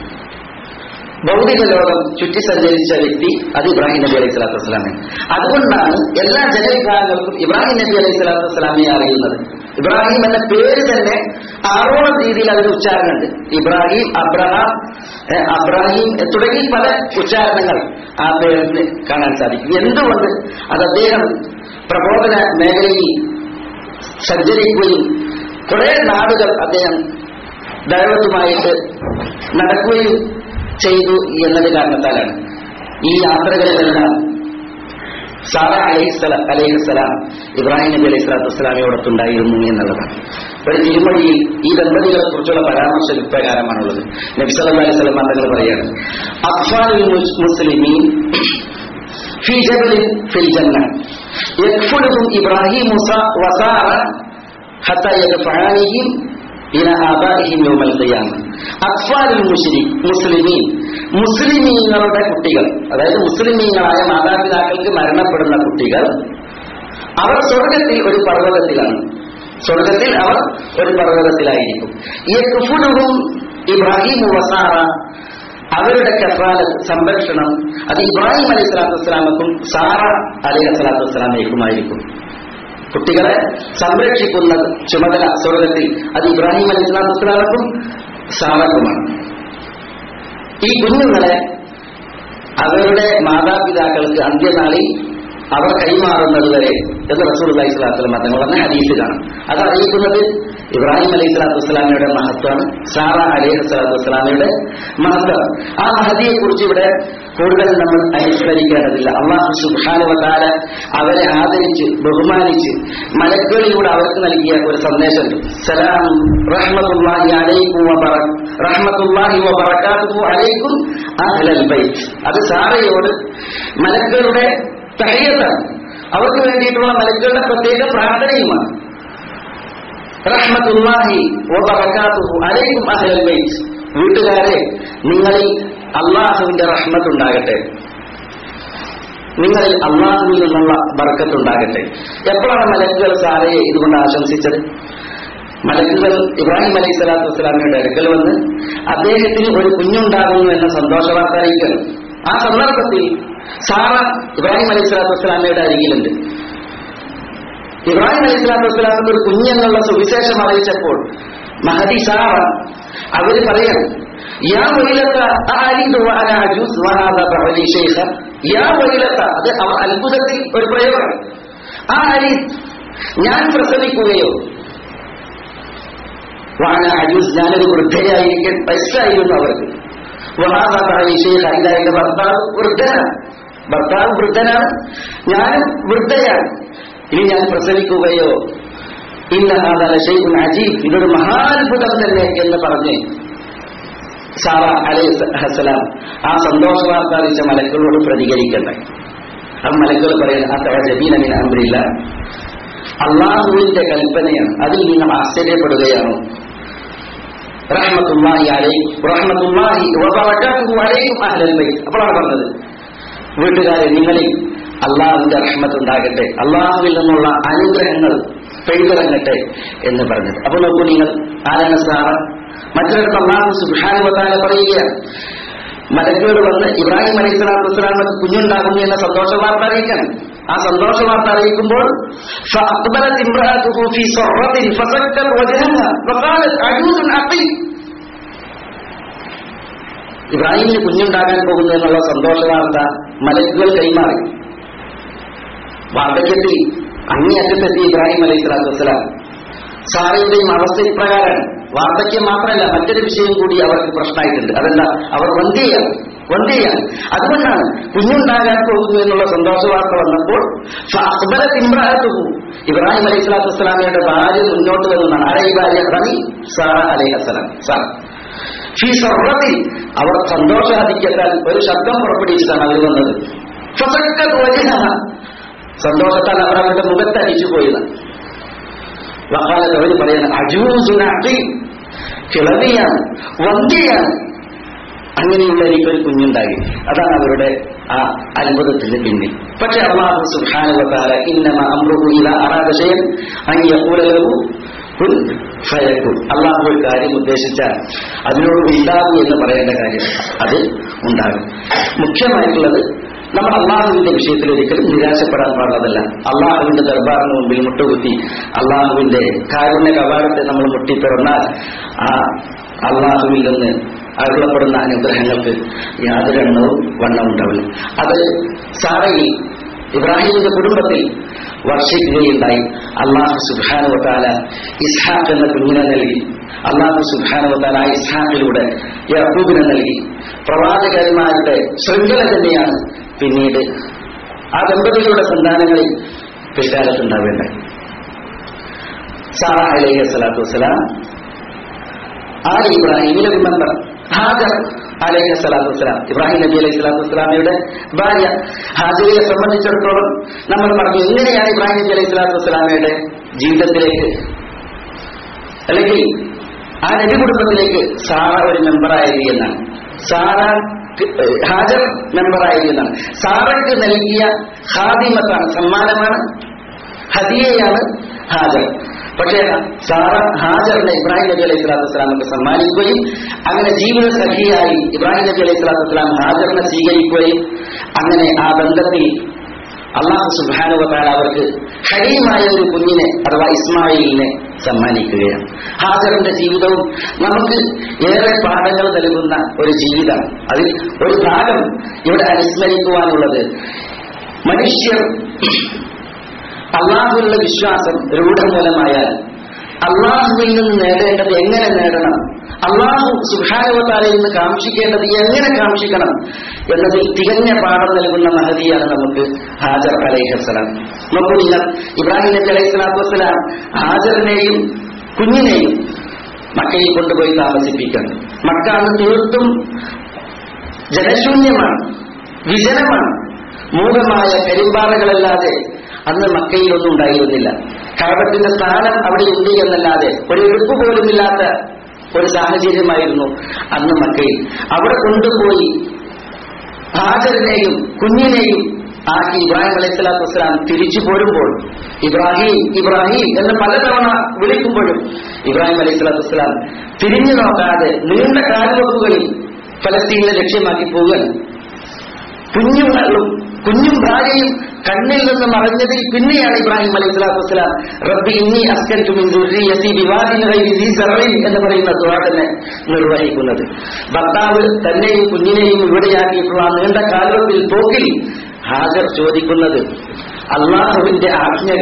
ഭൗതിക ലോകം ചുറ്റി സഞ്ചരിച്ച വ്യക്തി അത് ഇബ്രാഹിം നബി അലൈഹി സ്വലാത്തു വസ്സലാമെ അതുകൊണ്ടാണ് എല്ലാ ജനവിഭാഗങ്ങൾക്കും ഇബ്രാഹിം നബി അലൈഹി സ്വലാത്തു വസ്സലാമെ അറിയുന്നത് ഇബ്രാഹിം എന്ന പേര് തന്നെ ആറോളം രീതിയിൽ അതിന് ഉച്ചാരണമുണ്ട് ഇബ്രാഹിം അബ്രഹാം ഏഹ്, അബ്രാഹിം തുടങ്ങി പല ഉച്ചാരണങ്ങൾ ആ പേരിന് കാണാൻ സാധിക്കും എന്തുകൊണ്ട് അത് അദ്ദേഹം പ്രബോധന മേഖലയിൽ സഞ്ചരിക്കുകയും കുറെ നാടുകൾ അദ്ദേഹം ദൈവത്തുമായിട്ട് നടക്കുകയും ചെയ്തു എന്നത് കാരണത്താലാണ് ഈ യാത്രകളിലെല്ലാം സാറ അലൈഹിസ്സലാം അലൈഹിസ്സലാം ഇബ്രാഹിം നബി അലൈഹി സ്വലാത്തു വസ്സലാമയോടൊത്തുണ്ടായിരുന്നു എന്നുള്ളതാണ് ഒരു തിരുമൊഴിയിൽ ഈ ദമ്പതികളെ കുറിച്ചുള്ള പരാമർശം ഇപ്രകാരമാണുള്ളത് നബി സല്ലല്ലാഹു അലൈഹി വസല്ലം തങ്ങൾ പറയാണ് അഫ്സാലുൽ മുസ്- മുസ്ലിമീൻ في جبل في الجنة يكفلهم إبراهيم وسا- وسارة حتى يدفعانهم إلى آبائهم يوم القيامة أطفال المشرك മുസ്ലിമീൻ മുസ്ലിമീങ്ങളുടെ കുട്ടികൾ അതായത് മുസ്ലിമീങ്ങളായ മാതാപിതാക്കൾക്ക് മരണപ്പെടുന്ന കുട്ടികൾ അവർ സ്വർഗത്തിൽ ഒരു പർവ്വതത്തിലാണ് സ്വർഗത്തിൽ അവർ ഒരു പർവ്വതത്തിലായിരിക്കും യക്ഫുലുഹും ഇബ്രാഹിം വസാറ അവരുടെ കഫാല സംരക്ഷണം അത് ഇബ്രാഹിം അലൈഹി സ്വലാത്തു വസ്സലാമക്കും സാറ അലൈഹി സ്വലാത്തു വസ്സലാമയ്ക്കുമായിരിക്കും കുട്ടികളെ സംരക്ഷിക്കുന്ന ചുമതല സ്വർഗത്തിൽ അത് ഇബ്രാഹിം അലൈഹി സ്വലാത്തു വസ്സലാമക്കും സാറക്കുമാണ് ഈ കുഞ്ഞുങ്ങളെ അവരുടെ മാതാപിതാക്കൾക്ക് അന്ത്യനാളിൽ അവർ കൈമാറുന്നത് വരെ എന്ന് റസൂൽ അലൈഹി സ്വലാത്തു വസ്സലാം തങ്ങൾ പറഞ്ഞ ഹദീസ് കാണും അത് അറിയിക്കുന്നത് ഇബ്രാഹിം അലൈഹി സ്വലാത്തു വസ്സലാമയുടെ മഹത്വമാണ് സാറ അലൈഹി സ്വലാത്തു വസ്സലാമയുടെ മഹത്വം ആ മഹതിയെ കുറിച്ച് ഇവിടെ കൂടുതൽ നമ്മൾ അനുസ്മരിക്കേണ്ടതില്ല അള്ളാഹു സുബാനുവതാര അവരെ ആദരിച്ച് ബഹുമാനിച്ച് മലക്കുകളിലൂടെ അവർക്ക് നൽകിയ ഒരു സന്ദേശമുണ്ട് സലാം റഹ്മത്തുല്ലാഹി അലൈക്കും വബറ- റഹ്മത്തുല്ലാഹി വബറകാതുഹു അലൈക്കും അഹ്ലൽ ബൈത്ത് അത് സാറയോട് മലക്കുകളുടെ തഹയ്യത്താണ് അവർക്ക് വേണ്ടിയിട്ടുള്ള മലക്കുകളുടെ പ്രത്യേക പ്രാർത്ഥനയുമാണ് റഹ്മത്തുല്ലാഹി വബറകാതുഹു അലൈക്കും അഹ്ലൽ ബൈത്ത് വീട്ടുകാരെ നിങ്ങളിൽ അള്ളാഹുവിന്റെ റഹ്മത്ത് ഉണ്ടാകട്ടെ നിങ്ങളിൽ അള്ളാഹുവിൽ നിന്നുള്ള ബർക്കത്തുണ്ടാകട്ടെ എപ്പോഴാണ് മലക്കുകൾ സാറയെ ഇതുകൊണ്ട് ആശംസിച്ചത് മലക്കുകൾ ഇബ്രാഹിം അലൈഹി സ്വലാത്തു വസ്സലാമയുടെ അടുക്കൽ വന്ന് അദ്ദേഹത്തിന് ഒരു കുഞ്ഞുണ്ടാകുന്നു എന്ന സന്തോഷ വാർത്ത അറിയിക്കണം ആ സന്ദർഭത്തിൽ സാറ ഇബ്രാഹിം അലൈഹി സ്വലാത്തു വസ്സലാമയുടെ അരികിലുണ്ട് ഇബ്രാഹിം അലൈഹി സ്വലാത്തു വസ്സലാമിന്റെ ഒരു കുഞ്ഞെന്നുള്ള സുവിശേഷം അറിയിച്ചപ്പോൾ മഹദി സാറ അവര് പറയണം യാ വൈലത്ത ആലിദു വഅന അജൂസ് വഹാദ ബഅലി ശൈഖ യാ വൈലത്ത അത് അവ- അത്ഭുതത്തിൽ ഒരു പ്രയോഗം ആ അലി ഞാൻ പ്രസവിക്കുകയോ വാന അജൂസ് ഞാനൊരു വൃദ്ധയായിരിക്കും വയസ്സായിരുന്നു അവർക്ക് എന്റെ ഭർത്താവ് വൃദ്ധനാണ് ഭർത്താവ് വൃദ്ധനാണ് ഞാനും വൃദ്ധയാണ് ഇനി ഞാൻ പ്രസവിക്കുകയോ ഇന്ന ഹാദാല ഷെയ്ഖുൻ അജീബ് ഇതൊരു മഹാത്ഭുതം തന്നെ എന്ന് പറഞ്ഞ് സാറ അലൈഹിസ്സലാം ആ സന്തോഷ വാർത്ത അറിയിച്ച മലക്കളോട് പ്രതികരിക്കണ്ടേ ആ മലക്കൾ പറയാൻ അത്ര ജബീനമിൻ അമ്രില്ല അള്ളാഹുവിന്റെ കൽപ്പനയാണ് അതിൽ നിങ്ങൾ ആശ്ചര്യപ്പെടുകയാണോ റഹ്മത്തുള്ളാഹി അലൈഹി റഹ്മത്തുള്ളാഹി വബറകാതുഹു അലൈക്കും അഹ്ലൽ ബൈത്ത് അപ്പോഴാണ് പറഞ്ഞത് വീട്ടുകാരെ നിങ്ങളിൽ അള്ളാഹുവിന്റെ റഹ്മത്ത് ഉണ്ടാകട്ടെ അള്ളാഹുവിൽ നിന്നുള്ള അനുഗ്രഹങ്ങൾ പെയ്തിറങ്ങട്ടെ എന്ന് പറഞ്ഞത് അപ്പൊ നോക്കൂ നിങ്ങൾ ആരാണ് സാറ മറ്റൊരിടത്ത് അള്ളാഹു സുബാനുവത്താല പറയുകയാണ് മലക്കുകൾ വന്ന് ഇബ്രാഹിം അലൈഹി സ്വലാത്തു വസ്സലാമക്ക് കുഞ്ഞുണ്ടാകുന്നു എന്ന സന്തോഷ വാർത്ത അറിയിക്കണം ആ സന്തോഷ വാർത്ത അറിയിക്കുമ്പോൾ فأقبلت امرأته في صرة فسكت وجهها وقالت عجوز عقيم ഇബ്രാഹിമിന് കുഞ്ഞുണ്ടാകാൻ പോകുന്നു എന്നുള്ള സന്തോഷ വാർത്ത മലക്കുകൾ കൈമാറി വാർദ്ധക്യത്തിൽ അങ്ങേയറ്റത്തെത്തി ഇബ്രാഹിം അലൈഹി സ്വലാത്തു വസ്സലാം സാറയുടെയും അവസ്ഥ ഇപ്രകാരമാണ് വാർദ്ധക്യം മാത്രമല്ല മറ്റൊരു വിഷയം കൂടി അവർക്ക് പ്രശ്നമായിട്ടുണ്ട് അതെന്താ അവർ വന്ധ്യയാണ് വന്ധ്യയാണ് അതുകൊണ്ടാണ് കുഞ്ഞുണ്ടാകാൻ പോകുന്നു എന്നുള്ള സന്തോഷ വാർത്ത വന്നപ്പോൾ അക്ബര തിമ്രാത്തുഹു ഇബ്രാഹിം അലൈഹി സ്വലാത്തു വസ്സലാമയുടെ ഭാര്യ മുന്നോട്ട് വന്നതാണ് ആരെ ഈ ഭാര്യ റമി സാറ അലൈഹി അസ്സലാം സാർ ഫി സർവത്തിൽ അവർ സന്തോഷാധിക്യത്താൽ ഒരു ശബ്ദം പുറപ്പെടുവിച്ചിട്ടാണ് അവർ വന്നത് ഫസക്കത്ത് വജഹഹ. സന്തോഷത്താൽ അവർ അവരുടെ മുഖത്ത് അടിച്ചു പോയത് വക്കാലത്ത് അവർ പറയാണ് അജൂസുനാട്ടി കിളവിയാണ് വന്ധ്യയാണ് അങ്ങനെയുള്ള എനിക്കൊരു കുഞ്ഞുണ്ടായി അതാണ് അവരുടെ ആ അത്ഭുതത്തിന് പിന്നിൽ പക്ഷെ അള്ളാഹു സുഹാനുവത്താല ഇന്നമ അമ്രുഹു ഇല അറാദശയം അങ്ങിയക്കൂലലവു കുൻ ഫയക്കുൻ അള്ളാഹു ഒരു കാര്യം ഉദ്ദേശിച്ചാൽ അതിനോട് ഉണ്ടാകും എന്ന് പറയേണ്ട കാര്യം അത് ഉണ്ടാകും മുഖ്യമായിട്ടുള്ളത് നമ്മൾ അള്ളാഹുവിന്റെ വിഷയത്തിൽ ഒരിക്കലും നിരാശപ്പെടാൻ പാടുള്ളതല്ല അള്ളാഹുവിന്റെ ദർബാറിന് മുമ്പിൽ മുട്ടുകുത്തി അള്ളാഹുവിന്റെ കാരുണ്യ കവാടത്തെ നമ്മൾ മുട്ടിത്തുറന്നാൽ ആ അള്ളാഹുവിൽ നിന്ന് അരുളപ്പെടുന്ന അനുഗ്രഹങ്ങൾക്ക് യാതൊരു എണ്ണവും വണ്ണം ഉണ്ടാവില്ല അത് സാറയിൽ ഇബ്രാഹിമിന്റെ കുടുംബത്തിൽ വർഷിക്കുകയുണ്ടായി അള്ളാഹു സുബാനുവത്താല ഇസ്ഹാഖ് എന്ന കുഞ്ഞിനെ നൽകി അള്ളാഹു സുബാനുവത്താല ആ ഇസ്ഹാഖിലൂടെ യഹൂബിനെ നൽകി പ്രവാചകന്മാരുടെ ശൃംഖല തന്നെയാണ് പിന്നീട് ആ ദമ്പതികളുടെ സന്താനങ്ങളിൽ പിൽക്കാലത്തുണ്ടാവേണ്ടത് സാറ അലൈഹി സ്വലാത്തു വസ്സലാം ആ ഇബ്രാഹിമിലെ റിമംബർ ഹാജർ അലൈഹി സ്വലാത്തു വസ്സലാം ഇബ്രാഹിം നബി അലൈഹി സ്വലാത്തു വസ്സലാമയുടെ ഭാര്യ ഹാജറിയെ സംബന്ധിച്ചിടത്തോളം നമ്മൾ പറഞ്ഞു എങ്ങനെയാണ് ഇബ്രാഹിം നബി അലൈഹി സ്വലാത്തു വസ്സലാമയുടെ ജീവിതത്തിലേക്ക് അല്ലെങ്കിൽ ആ നബി കുടുംബത്തിലേക്ക് സാറ ഒരു മെമ്പറായത് എന്നാണ് സാറ ഹാജർ മെമ്പറായത് എന്നാണ് സാറയ്ക്ക് നൽകിയ ഹാദിമത്താണ് സമ്മാനമാണ് ഹദിയയാണ് ഹാജർ പക്ഷേ സാറ ഹാജറിനെ ഇബ്രാഹിം നബി അലൈഹി സ്വലാത്തു വസ്സലാമക്ക് സമ്മാനിക്കുകയും അങ്ങനെ ജീവിത സഖിയായി ഇബ്രാഹിം നബി അലൈഹി സ്വലാത്തു വസ്സലാം ഹാജറിനെ സ്വീകരിക്കുകയും അങ്ങനെ ആ ബന്ധത്തിൽ അള്ളാഹു സുബാനുവത്താൽ അവർക്ക് ഹരീമായ ഒരു കുഞ്ഞിനെ അഥവാ ഇസ്മായിലിനെ സമ്മാനിക്കുകയാണ് ഹാജറിന്റെ ജീവിതവും നമുക്ക് ഏറെ പാഠങ്ങൾ നൽകുന്ന ഒരു ജീവിതമാണ് അതിൽ ഒരു ഭാഗം ഇവിടെ അനുസ്മരിക്കുവാനുള്ളത് മനുഷ്യർ അള്ളാഹുവിലുള്ള വിശ്വാസം രൂഢമൂലമായാൽ അള്ളാഹുവിൽ നിന്ന് നേടേണ്ടത് എങ്ങനെ നേടണം അള്ളാഹു സുഹാനുവത്താലയിൽ നിന്ന് കാക്ഷിക്കേണ്ടത് എങ്ങനെ കാക്ഷിക്കണം എന്നതിൽ തികഞ്ഞ പാഠം നൽകുന്ന മഹതിയാണ് നമുക്ക് ഹാജർ അലൈഹിസ്സലാം നോക്കൂ നിങ്ങൾ ഇബ്രാഹിം നബി അലൈഹി സ്വലാത്തു വസ്സലാം ഹാജറിനെയും കുഞ്ഞിനെയും മക്കയിൽ കൊണ്ടുപോയി താമസിപ്പിക്കണം മക്ക അന്ന് തീർത്തും ജനശൂന്യമാണ് വിജനമാണ് മൂകമായ കരിമ്പാറകളല്ലാതെ അന്ന് മക്കയിലൊന്നും ഉണ്ടായിരുന്നില്ല കഴകത്തിന്റെ സ്ഥാനം അവിടെ ഉണ്ട് എന്നല്ലാതെ ഒരു എടുപ്പ് പോലുമില്ലാത്ത ഒരു സാഹചര്യമായിരുന്നു അന്ന് മക്കയിൽ അവിടെ കൊണ്ടുപോയി ഹാജറിനെയും കുഞ്ഞിനെയും ആക്കി ഇബ്രാഹിം അലൈഹി സ്വലാത്തു വസ്സലാം തിരിച്ചു പോരുമ്പോൾ ഇബ്രാഹിം ഇബ്രാഹിം എന്ന് പലതവണ വിളിക്കുമ്പോഴും ഇബ്രാഹിം അലൈഹി സ്വലാത്തു വസ്സലാം തിരിഞ്ഞു നോക്കാതെ നീണ്ട കാൽവെപ്പുകളിൽ ഫലസ്തീനെ ലക്ഷ്യമാക്കി പോവുകയാണ് കുഞ്ഞുങ്ങളും കുഞ്ഞും ഭാര്യയും കണ്ണിൽ നിന്ന് മറഞ്ഞതിൽ പിന്നെയാണ് ഇബ്രാഹിം അലൈഹി സ്വലാത്തു വസ്സലാം റബ്ബി ഇന്നി അസ്കൻതു മിൻ ദുർരിയതി ബിവാദിൻ ഗൈരി ദീ സറഇൻ എന്ന് പറയുന്ന ദുആ തന്നെ നിർവഹിക്കുന്നത് ഭർത്താവ് തന്നെയും കുഞ്ഞിനെയും ഇവിടെയാക്കിയിട്ടുള്ള ആ നീണ്ട കാലത്തിൽ പോക്കിൽ ഹാജർ ചോദിക്കുന്നത് അള്ളാഹുവിന്റെ ആജ്ഞ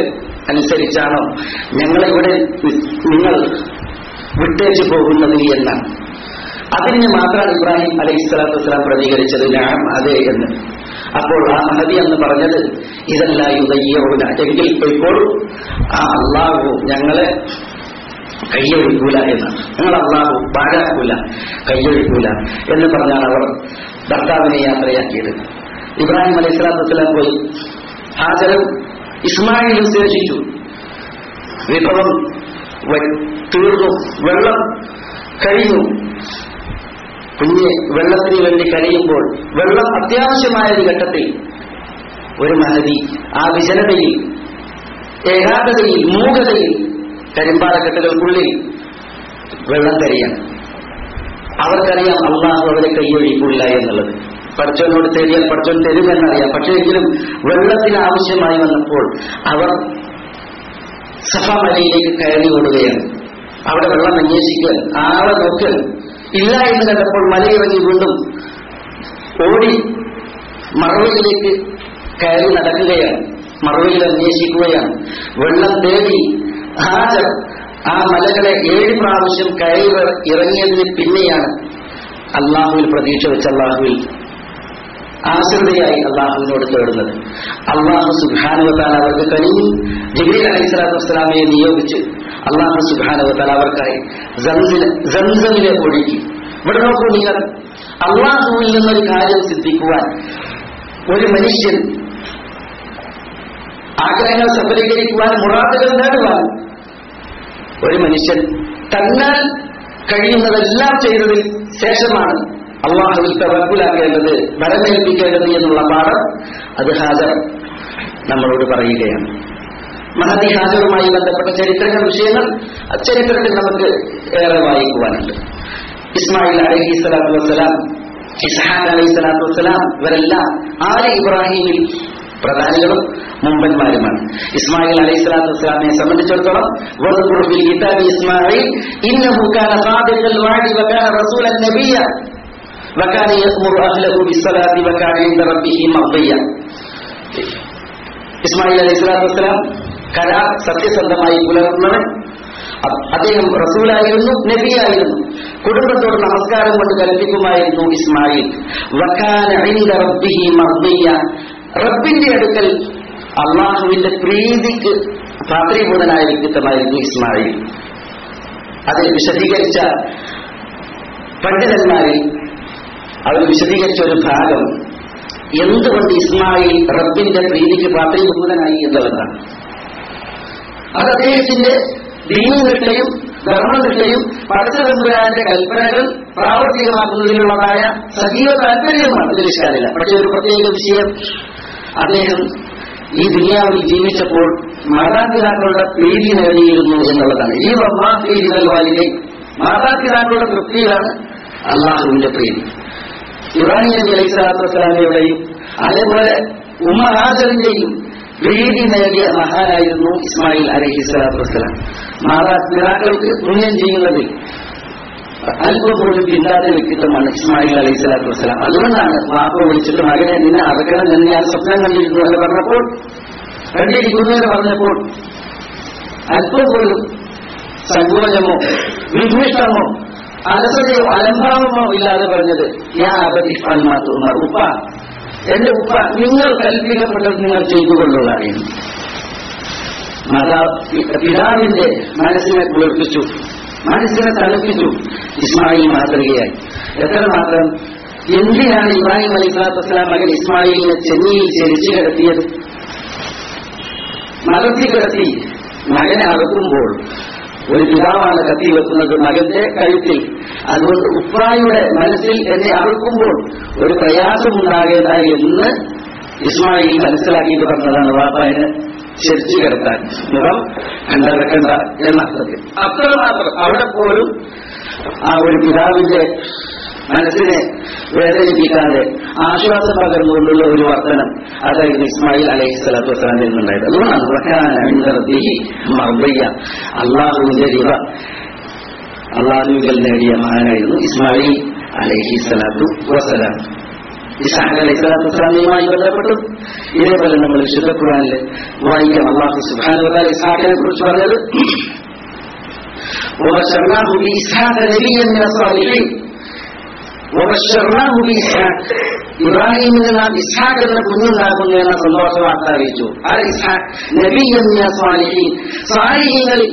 അനുസരിച്ചാണോ ഞങ്ങളിവിടെ നിങ്ങൾ വിട്ടേച്ചു പോകുന്നത് എന്നാണ് അതിന് മാത്രമാണ് ഇബ്രാഹിം അലൈഹി സ്വലാത്തു വസ്സലാം പ്രതികരിച്ചത് ഞാൻ അതെ എന്ന് അപ്പോൾ ആ മഹതി എന്ന് പറഞ്ഞത് ഇതല്ല യുദ്ധയ്യൂല എങ്കിൽ ഇപ്പോൾ ആ അള്ളാഹു ഞങ്ങളെ കയ്യൊഴിക്കൂല എന്നാണ് ഞങ്ങൾ അള്ളാഹു പാഴാക്കൂല കയ്യൊഴിക്കൂല എന്ന് പറഞ്ഞാണ് അവർ ഭർത്താവിനെ യാത്രയാക്കിയത് ഇബ്രാഹിം അലൈഹി സ്വലാത്തു വസ്സലാം പോയി ഹാജരും ഇസ്മായിലും ശേഷിച്ചു വിഭവം വ- തീർന്നു വെള്ളം കഴിഞ്ഞു കുഞ്ഞ് വെള്ളത്തിന് വേണ്ടി കഴിയുമ്പോൾ വെള്ളം അത്യാവശ്യമായ ഒരു ഘട്ടത്തിൽ ഒരു മഹതി ആ വിജനതയിൽ ഏകാഗ്രതയിൽ മൂകതയിൽ കരിമ്പാലക്കെട്ടുകൾക്കുള്ളിൽ വെള്ളം കരിയാൻ അവർക്കറിയാം അള്ളാഹു അവരെ കൈയൊഴിക്കില്ല എന്നുള്ളത് പഠിച്ചവനോട് തേടിയാൽ പഠിച്ചവൻ തരുമെന്നറിയാം പക്ഷേ എങ്കിലും വെള്ളത്തിന് ആവശ്യമായി വന്നപ്പോൾ അവർ സഫ മലയിലേക്ക് കയറി ഓടുകയാണ് അവിടെ വെള്ളം അന്വേഷിക്കൽ ആളെ നോക്കൽ ഇല്ല എന്ന് കണ്ടപ്പോൾ മലയിറങ്ങി വീണ്ടും ഓടി മറവയിലേക്ക് കയറി നടക്കുകയാണ് മറവയിൽ അന്വേഷിക്കുകയാണ് വെള്ളം തേടി ഹാജർ ആ മലകളെ ഏഴ് പ്രാവശ്യം കയറി ഇറങ്ങിയതിന് പിന്നെയാണ് അള്ളാഹുവിൽ പ്രതീക്ഷ വെച്ച് അള്ളാഹുവിൽ ആശ്രിതയായി അള്ളാഹുവിനോട് തേടുന്നത് അള്ളാഹു സുഖാനുവത്താൽ അവർക്ക് കഴിഞ്ഞു ജിബ്രീൽ അലൈഹി സ്വലാത്തു വസ്സലാമയെ നിയോഗിച്ച് അള്ളാഹു സുഖാനുവത്താൽ അവർക്കായി സംസമിലെ ഒഴുക്കി ഇവിടെ നോക്കൂ നിങ്ങൾ അള്ളാഹുവിൽ നിന്നൊരു കാര്യം സിദ്ധിക്കുവാൻ ഒരു മനുഷ്യൻ ആഗ്രഹങ്ങൾ സഫലീകരിക്കുവാൻ മുറാദുകൾ നേടുവാൻ ഒരു മനുഷ്യൻ തന്നാൽ കഴിയുന്നതെല്ലാം ചെയ്തതിൽ ശേഷമാണ് അള്ളാഹുവിൽ തവക്കുലാക്കേണ്ടത് ഭരമേൽപ്പിക്കേണ്ടത് എന്നുള്ള പാഠം അത് ഹാജർ നമ്മളോട് പറയുകയാണ് മഹദി ഹാജറുമായി ബന്ധപ്പെട്ട ചരിത്രങ്ങൾ വിഷയങ്ങൾ ചരിത്രത്തിൽ നമുക്ക് ഏറെ വായിക്കുവാനുണ്ട് ഇസ്മായിൽ അലഹി സ്വലാത്തു വസ്സലാം ഇസ്ഹാഖ് അലൈഹി സ്വലാത്തു വസ്സലാം ഇവരെല്ലാം ആര് ഇബ്രാഹിമിൽ പ്രധാനികളും മുമ്പന്മാരുമാണ് ഇസ്മായിൽ അലൈഹി സ്വലാത്തു വസ്സലാമിനെ സംബന്ധിച്ചിടത്തോളം വദ്കുർ ഫിൽ കിതാബി ഇസ്മായിൽ ഇന്നഹു കാന സാദിഖൽ വാദി വകാന റസൂലൻ നബിയ വകാന യഅ്മുറു അഹ്ലഹു ബിസ്സലാത്തി വകാന ഇൻദ റബ്ബിഹി മർദിയ ഇസ്മായിൽ അലൈഹി സ്വലാത്തു വസ്സലാം കരാർ സത്യസന്ധമായി പുലർന്നവൻ അ- അദ്ദേഹം റസൂലായിരുന്നു നബിയായിരുന്നു കുടുംബത്തോട് നമസ്കാരം കൊണ്ട് കൽപ്പിക്കുമായിരുന്നു ഇസ്മായിൽ വക്കാന ഇൻദ റബ്ബിഹി മർദിയ റബ്ബിന്റെ അടുക്കൽ അള്ളാഹുവിന്റെ പ്രീതിക്ക് പാത്രീഭൂതനായ വ്യക്തിത്വമായിരുന്നു ഇസ്മായിൽ അത് വിശദീകരിച്ച പണ്ഡിതന്മാരിൽ അവർ വിശദീകരിച്ച ഒരു ഭാഗം എന്തുകൊണ്ട് ഇസ്മായിൽ റബ്ബിന്റെ പ്രീതിക്ക് പാത്രീഭൂതനായി എന്നുള്ളതാണ് അത് അദ്ദേഹത്തിന്റെ ദീനനിഷ്ഠയും ധർമ്മനിഷ്ഠയും പടച്ചതമ്പുരാന്റെ കൽപ്പനകൾ പ്രാവർത്തികമാക്കുന്നതിനുള്ളതായ സജീവ താല്പര്യമാണ് ഇതിൽ ഇഷ്ടാനില്ല പക്ഷേ ഒരു പ്രത്യേക വിഷയം അദ്ദേഹം ഈ ദുനിയാവിൽ ജീവിച്ചപ്പോൾ മാതാപിതാക്കളുടെ പ്രീതി നേടിയിരുന്നു എന്നുള്ളതാണ് ഈ വമ്മാ വാലിനെ മാതാപിതാക്കളുടെ തൃപ്തിയിലാണ് അള്ളാഹുവിന്റെ പ്രീതി ഇബ്രാഹിം നബി അലൈഹി സ്വലാത്തു വസ്സലാമയുടെയും അതേപോലെ ഉമ്മ ഹാജറിന്റെയും പ്രീതി നേടിയ മഹാനായിരുന്നു ഇസ്മായിൽ അലൈഹി സ്വലാത്തു വസ്സലാം മാതാപിതാക്കൾക്ക് പുണ്യം ചെയ്യുന്നതിൽ അല്പം പോലും ഇല്ലാത്ത വ്യക്തിത്വമാണ് ഇസ്മായിൽ അലൈഹി സ്വലാത്തു വസ്സലാം അതുകൊണ്ടാണ് വാപ്പ വിളിച്ചിട്ട് മകനെ നിന്നെ അറക്കണം എന്ന് ഞാൻ സ്വപ്നം കണ്ടിരുന്നു എന്ന് പറഞ്ഞപ്പോൾ കണ്ടിരിക്കുന്നു എന്ന് പറഞ്ഞപ്പോൾ അല്പം പോലും സങ്കോചമോ വിഭീഷണമോ അലസതയോ അലംഭാവമോ ഇല്ലാതെ പറഞ്ഞത് ഞാൻ അബദ്ധി ഉമ്മ ഉപ്പ എന്റെ ഉപ്പ നിങ്ങൾ കൽപ്പിക്കപ്പെട്ടത് നിങ്ങൾ ചെയ്തുകൊള്ളുക എന്ന് മാതാ പിതാവിന്റെ മനസ്സിനെ കുളിർപ്പിച്ചു മനസ്സിനെ തണുപ്പിച്ചു ഇസ്മായിൽ മാതൃകയായി എത്രമാത്രം എന്തിനാണ് ഇബ്രാഹിം അലി സ്വലാത്തു വസ്സലാം മകൻ ഇസ്മായിലിനെ ചെന്നിയിൽ ചരിച്ചു കിടത്തിയത് മകത്തി കിടത്തി മകനെ അറുക്കുമ്പോൾ ഒരു പിതാവാണ് കത്തി വെക്കുന്നത് മകന്റെ കഴുത്തിൽ അതുകൊണ്ട് ഉപ്പായുടെ മനസ്സിൽ എന്നെ അറുക്കുമ്പോൾ ഒരു പ്രയാസമുണ്ടാകേണ്ട എന്ന് ഇസ്മായിൽ മനസ്സിലാക്കിയിട്ട് പറഞ്ഞതാണ് വാപ്പായന് ശരിച്ചു കിടത്താൻ മുഖം കണ്ടറക്കണ്ട എന്നർത്ഥത്തിൽ അത്രമാത്രം അവിടെ പോലും ആ ഒരു പിതാവിന്റെ മനസ്സിനെ വേദനിപ്പിക്കാതെ ആശ്വാസം പകർന്നുകൊണ്ടുള്ള ഒരു വർധനം അതായിരുന്നു ഇസ്മായിൽ അലൈഹി സ്വലാത്തു വസ്സലാമിൽ നിന്നുണ്ടായത് അതുകൊണ്ടാണ് റഹ്മാനീ മർബയ്യ അള്ളാഹുവിന്റെ റിവ അള്ളാഹുവിൽ നേടിയ മഹാനായിരുന്നു ഇസ്മായിൽ അലൈഹി സ്വലാത്തു വസ്സലാം ഇസ്ഹാഖ് അലൈഹി സ്വലാത്തു വസ്സലാമയുമായി ബന്ധപ്പെട്ടും ഇതേപോലെ നമ്മൾ വിശുദ്ധ ഖുർആനിൽ വായിക്കാം അള്ളാഹു സുബ്ഹാനഹു വ തആല ഇസ്ഹാഖിനെ കുറിച്ച് പറഞ്ഞത് وبشرناه بإسحاق نبيا من الصالحين وبشرناه بإسحاق ഇബ്രാഹിമിന് നാം ഇസ്ഹാഖ് എന്ന കുഞ്ഞുണ്ടാകുന്നു എന്ന സന്തോഷ വാർത്ത അറിയിച്ചു ആ ഇസ്ഹാഖ് നബിയൻ മിന സ്വാലിഹീൻ സ്വാലിഹീങ്ങളിൽ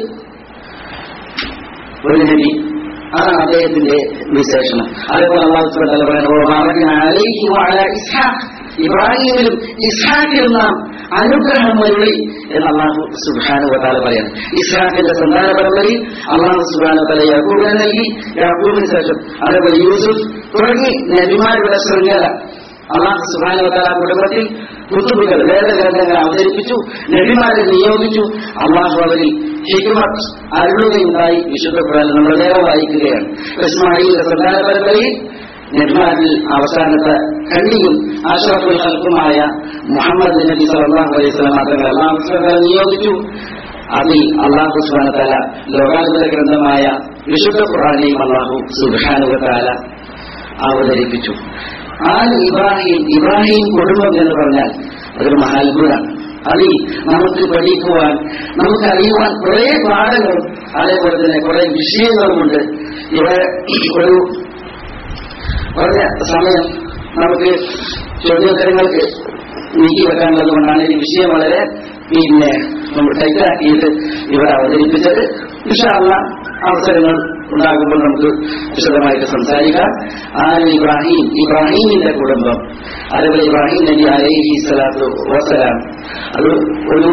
ഒരു നബി അതാണ് അദ്ദേഹത്തിന്റെ വിശേഷണം അതേപോലെ അള്ളാഹു സുബ്ഹാനഹു വ തആല പറയുന്നു അലൈഹി വഅല ഇസ്ഹാഖ് ഇബ്രാഹിമിലും ഇസ്ഹാഖിലും നാം അനുഗ്രഹം വരുളി എന്ന് അള്ളാഹു സുബ്ഹാനഹു വ തആല പറയുന്നു ഇസ്ഹാഖിന്റെ സന്താന പരമ്പരയിൽ അള്ളാഹു സുബ്ഹാനഹു വ തആല യാക്കൂബിനെ നൽകി യാക്കൂബിന് ശേഷം അതേപോലെ യൂസുഫ് തുടങ്ങി നബിമാരുടെ ശൃംഖല അള്ളാഹു സുബ്ഹാനഹു വ തആല കുടുംബത്തിൽ കുത്തുബുകൾ വേദഗ്രന്ഥങ്ങൾ അവതരിപ്പിച്ചു നബിമാരെ നിയോഗിച്ചു അള്ളാഹു അവരിൽ ഹിക്മത്ത് അരുളുകയുണ്ടായി വിശുദ്ധ ഖുർആൻ നമ്മൾ നേരെ വായിക്കുകയാണ് ഇസ്മായിലിന്റെ സന്താന പരമ്പരയിൽ നബിമാരിൽ അവസാനത്തെ കണ്ണിയും ആശ്രഫുൽ ഹൽക്കുമായ മുഹമ്മദ് നബി സല്ലല്ലാഹു അലൈഹി വസല്ലം തങ്ങൾ അള്ളാഹു സുബ്ഹാനഹു വ തആല നിയോഗിച്ചു അതിൽ അള്ളാഹു സുബ്ഹാനഹു വ തആല ലോകാത്ഭുത ഗ്രന്ഥമായ വിശുദ്ധ ഖുർആനെയും അള്ളാഹു സുബ്ഹാനഹു വ തആല അവതരിപ്പിച്ചു ആ ഇബ്രാഹിം ഇബ്രാഹിം കുടുംബം എന്ന് പറഞ്ഞാൽ അതൊരു മഹാത്ഭുതമാണ് അതിൽ നമുക്ക് പഠിക്കുവാൻ നമുക്ക് അറിയുവാൻ കുറെ പാഠങ്ങളും അതേപോലെ തന്നെ കുറെ വിഷയങ്ങളുമുണ്ട് ഇവിടെ ഒരു കുറഞ്ഞ സമയം നമുക്ക് ചോദ്യോത്തരങ്ങൾക്ക് നീക്കി വെക്കാനുള്ളത് കൊണ്ടാണ് ഈ വിഷയം വളരെ പിന്നെ നമ്മൾ ടൈറ്റാക്കിയിട്ട് ഇവിടെ അവതരിപ്പിച്ചത് വിശാല അവസരങ്ങൾ ഉണ്ടാകുമ്പോൾ നമുക്ക് വിശദമായിട്ട് സംസാരിക്കാം ആര് ഇബ്രാഹിം ഇബ്രാഹിമിന്റെ കുടുംബം അതേപോലെ ഇബ്രാഹിം നബി അലൈഹി സ്വലാത്തു വസ്സലാം അത് ഒരു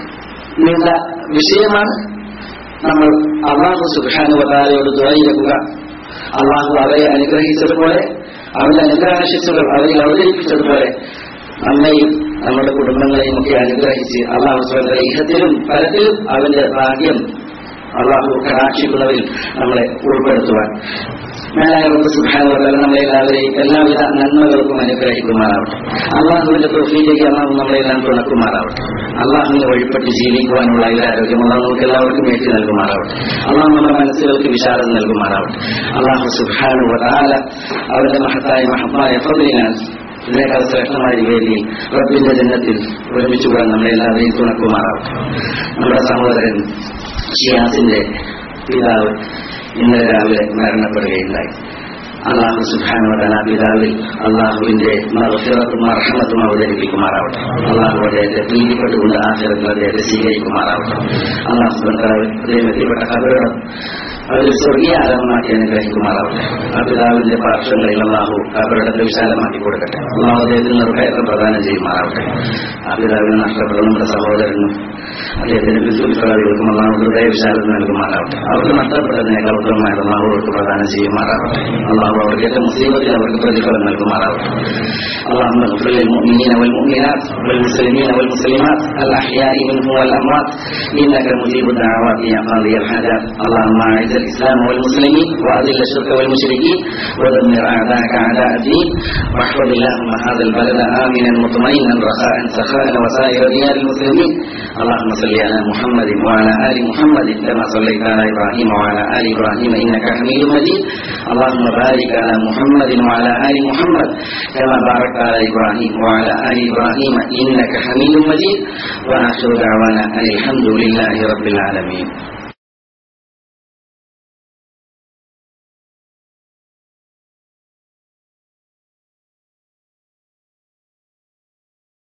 നീണ്ട വിഷയമാണ് നമ്മൾ അള്ളാഹു സുഖാനുവതാരയോട് ദ്വൈരക്കുക അള്ളാഹു അവരെ അനുഗ്രഹിച്ചതുപോലെ അവന്റെ അനുഗ്രഹാശിസുകൾ അവരിൽ അവതരിപ്പിച്ചതുപോലെ നമ്മയും നമ്മുടെ കുടുംബങ്ങളെയും ഒക്കെ അനുഗ്രഹിച്ച് അള്ളാഹു സ്വന്തം ഇഹത്തിലും ഫലത്തിലും അവന്റെ ഭാഗ്യം അള്ളാഹു കടാക്ഷിക്കുന്നവരിൽ നമ്മളെ ഉൾപ്പെടുത്തുവാൻ മേലായ റബ്ബ് സുബ്ഹാനഹു വ തആല നമ്മളെ എല്ലാവരെയും എല്ലാവിധ നന്മകൾക്കും അനുഗ്രഹിക്കുമാറാവട്ടെ അള്ളാഹുവിന്റെ തോഫീലേക്ക് അള്ളാഹു നമ്മളെല്ലാം തുണക്കുമാറാവട്ടെ അള്ളാഹുവിനെ വഴിപ്പെട്ട് ജീവിക്കുവാനുള്ള എല്ലാ ആരോഗ്യം അള്ളാഹു നമുക്ക് എല്ലാവർക്കും ഏറ്റി നൽകുമാറാവട്ടെ അള്ളാഹു നമ്മുടെ മനസ്സുകൾക്ക് വിശാലത നൽകുമാറാവട്ടെ അള്ളാഹു സുബ്ഹാനഹു വ തആല അവരുടെ മഹത്തായ മഹത്തായ ഫضലിനാൽ ഇതിനേക്കാൾ ശ്രേഷ്ഠമായ വേദിയിൽ റബ്ബിന്റെ ജന്നത്തിൽ ഒരുമിച്ച് കൂടാൻ നമ്മളെ എല്ലാവരെയും തുണക്കുമാറാവട്ടെ നമ്മുടെ സഹോദരൻ ഷിയാസിന്റെ പിതാവ് ഇന്നലെ രാവിലെ മരണപ്പെടുകയുണ്ടായി അള്ളാഹു സുഖാനുവതന പിതാവിൽ അള്ളാഹുവിന്റെ മറഫിറത്തും അർഹമത്തും അവതരിപ്പിക്കുമാറാവട്ടെ അള്ളാഹു അദ്ദേഹത്തെ പ്രീതിപ്പെട്ടുകൊണ്ട് ആചരത്തിൽ അദ്ദേഹത്തെ സ്വീകരിക്കുമാറാവട്ടെ അള്ളാഹു അദ്ദേഹം എത്തിപ്പെട്ട കബറുകൾ അവർ സ്വർഗീയ ആരംഭമാക്കി അനുഗ്രഹിക്കുമാറാവട്ടെ ആ പിതാവിന്റെ പാർശ്വങ്ങളിൽ അള്ളാഹു കബറിടത്തെ വിശാലമാക്കി കൊടുക്കട്ടെ അള്ളാഹു അദ്ദേഹത്തിന് നിർഭയത്വം പ്രദാനം ചെയ്യുമാറാവട്ടെ ആ പിതാവിനെ നഷ്ടപ്പെട്ട നമ്മുടെ സഹോദരനും അദ്ദേഹത്തിന്റെ ബിന്ദുക്കളാദികൾക്കും അള്ളാഹു ഹൃദയ വിശാലത നൽകുമാറാവട്ടെ അവർക്ക് നഷ്ടപ്പെട്ടതിനേക്കാൾ ഉത്തമമായ അള്ളാഹു അവർക്ക് പ്രദാനം ചെയ്യുമാറാവട്ടെ അള്ളാഹു അവർക്ക് ഏറ്റവും മുസ്ലിമത്തിൽ അവർക്ക് പ്രതിഫലം നൽകുമാറാവട്ടെ اللهم اغفر للمؤمنين والمؤمنات والمسلمين والمسلمات الأحياء منهم والأموات إنك مجيب الدعوات يا قاضي الحاجات اللهم أعز الإسلام والمسلمين وأذل الشرك والمشركين ودمر أعداءك أعداء الدين واحفظ اللهم هذا البلد آمنا مطمئنا رخاء سخاء وسائر ديار المسلمين اللهم صل على محمد وعلى آل محمد كما صليت على إبراهيم وعلى آل إبراهيم إنك حميد مجيد اللهم بارك على محمد وعلى آل محمد كما باركت على إبراهيم وعلى آل إبراهيم إنك حميد مجيد وآخر دعوانا أن الحمد لله رب العالمين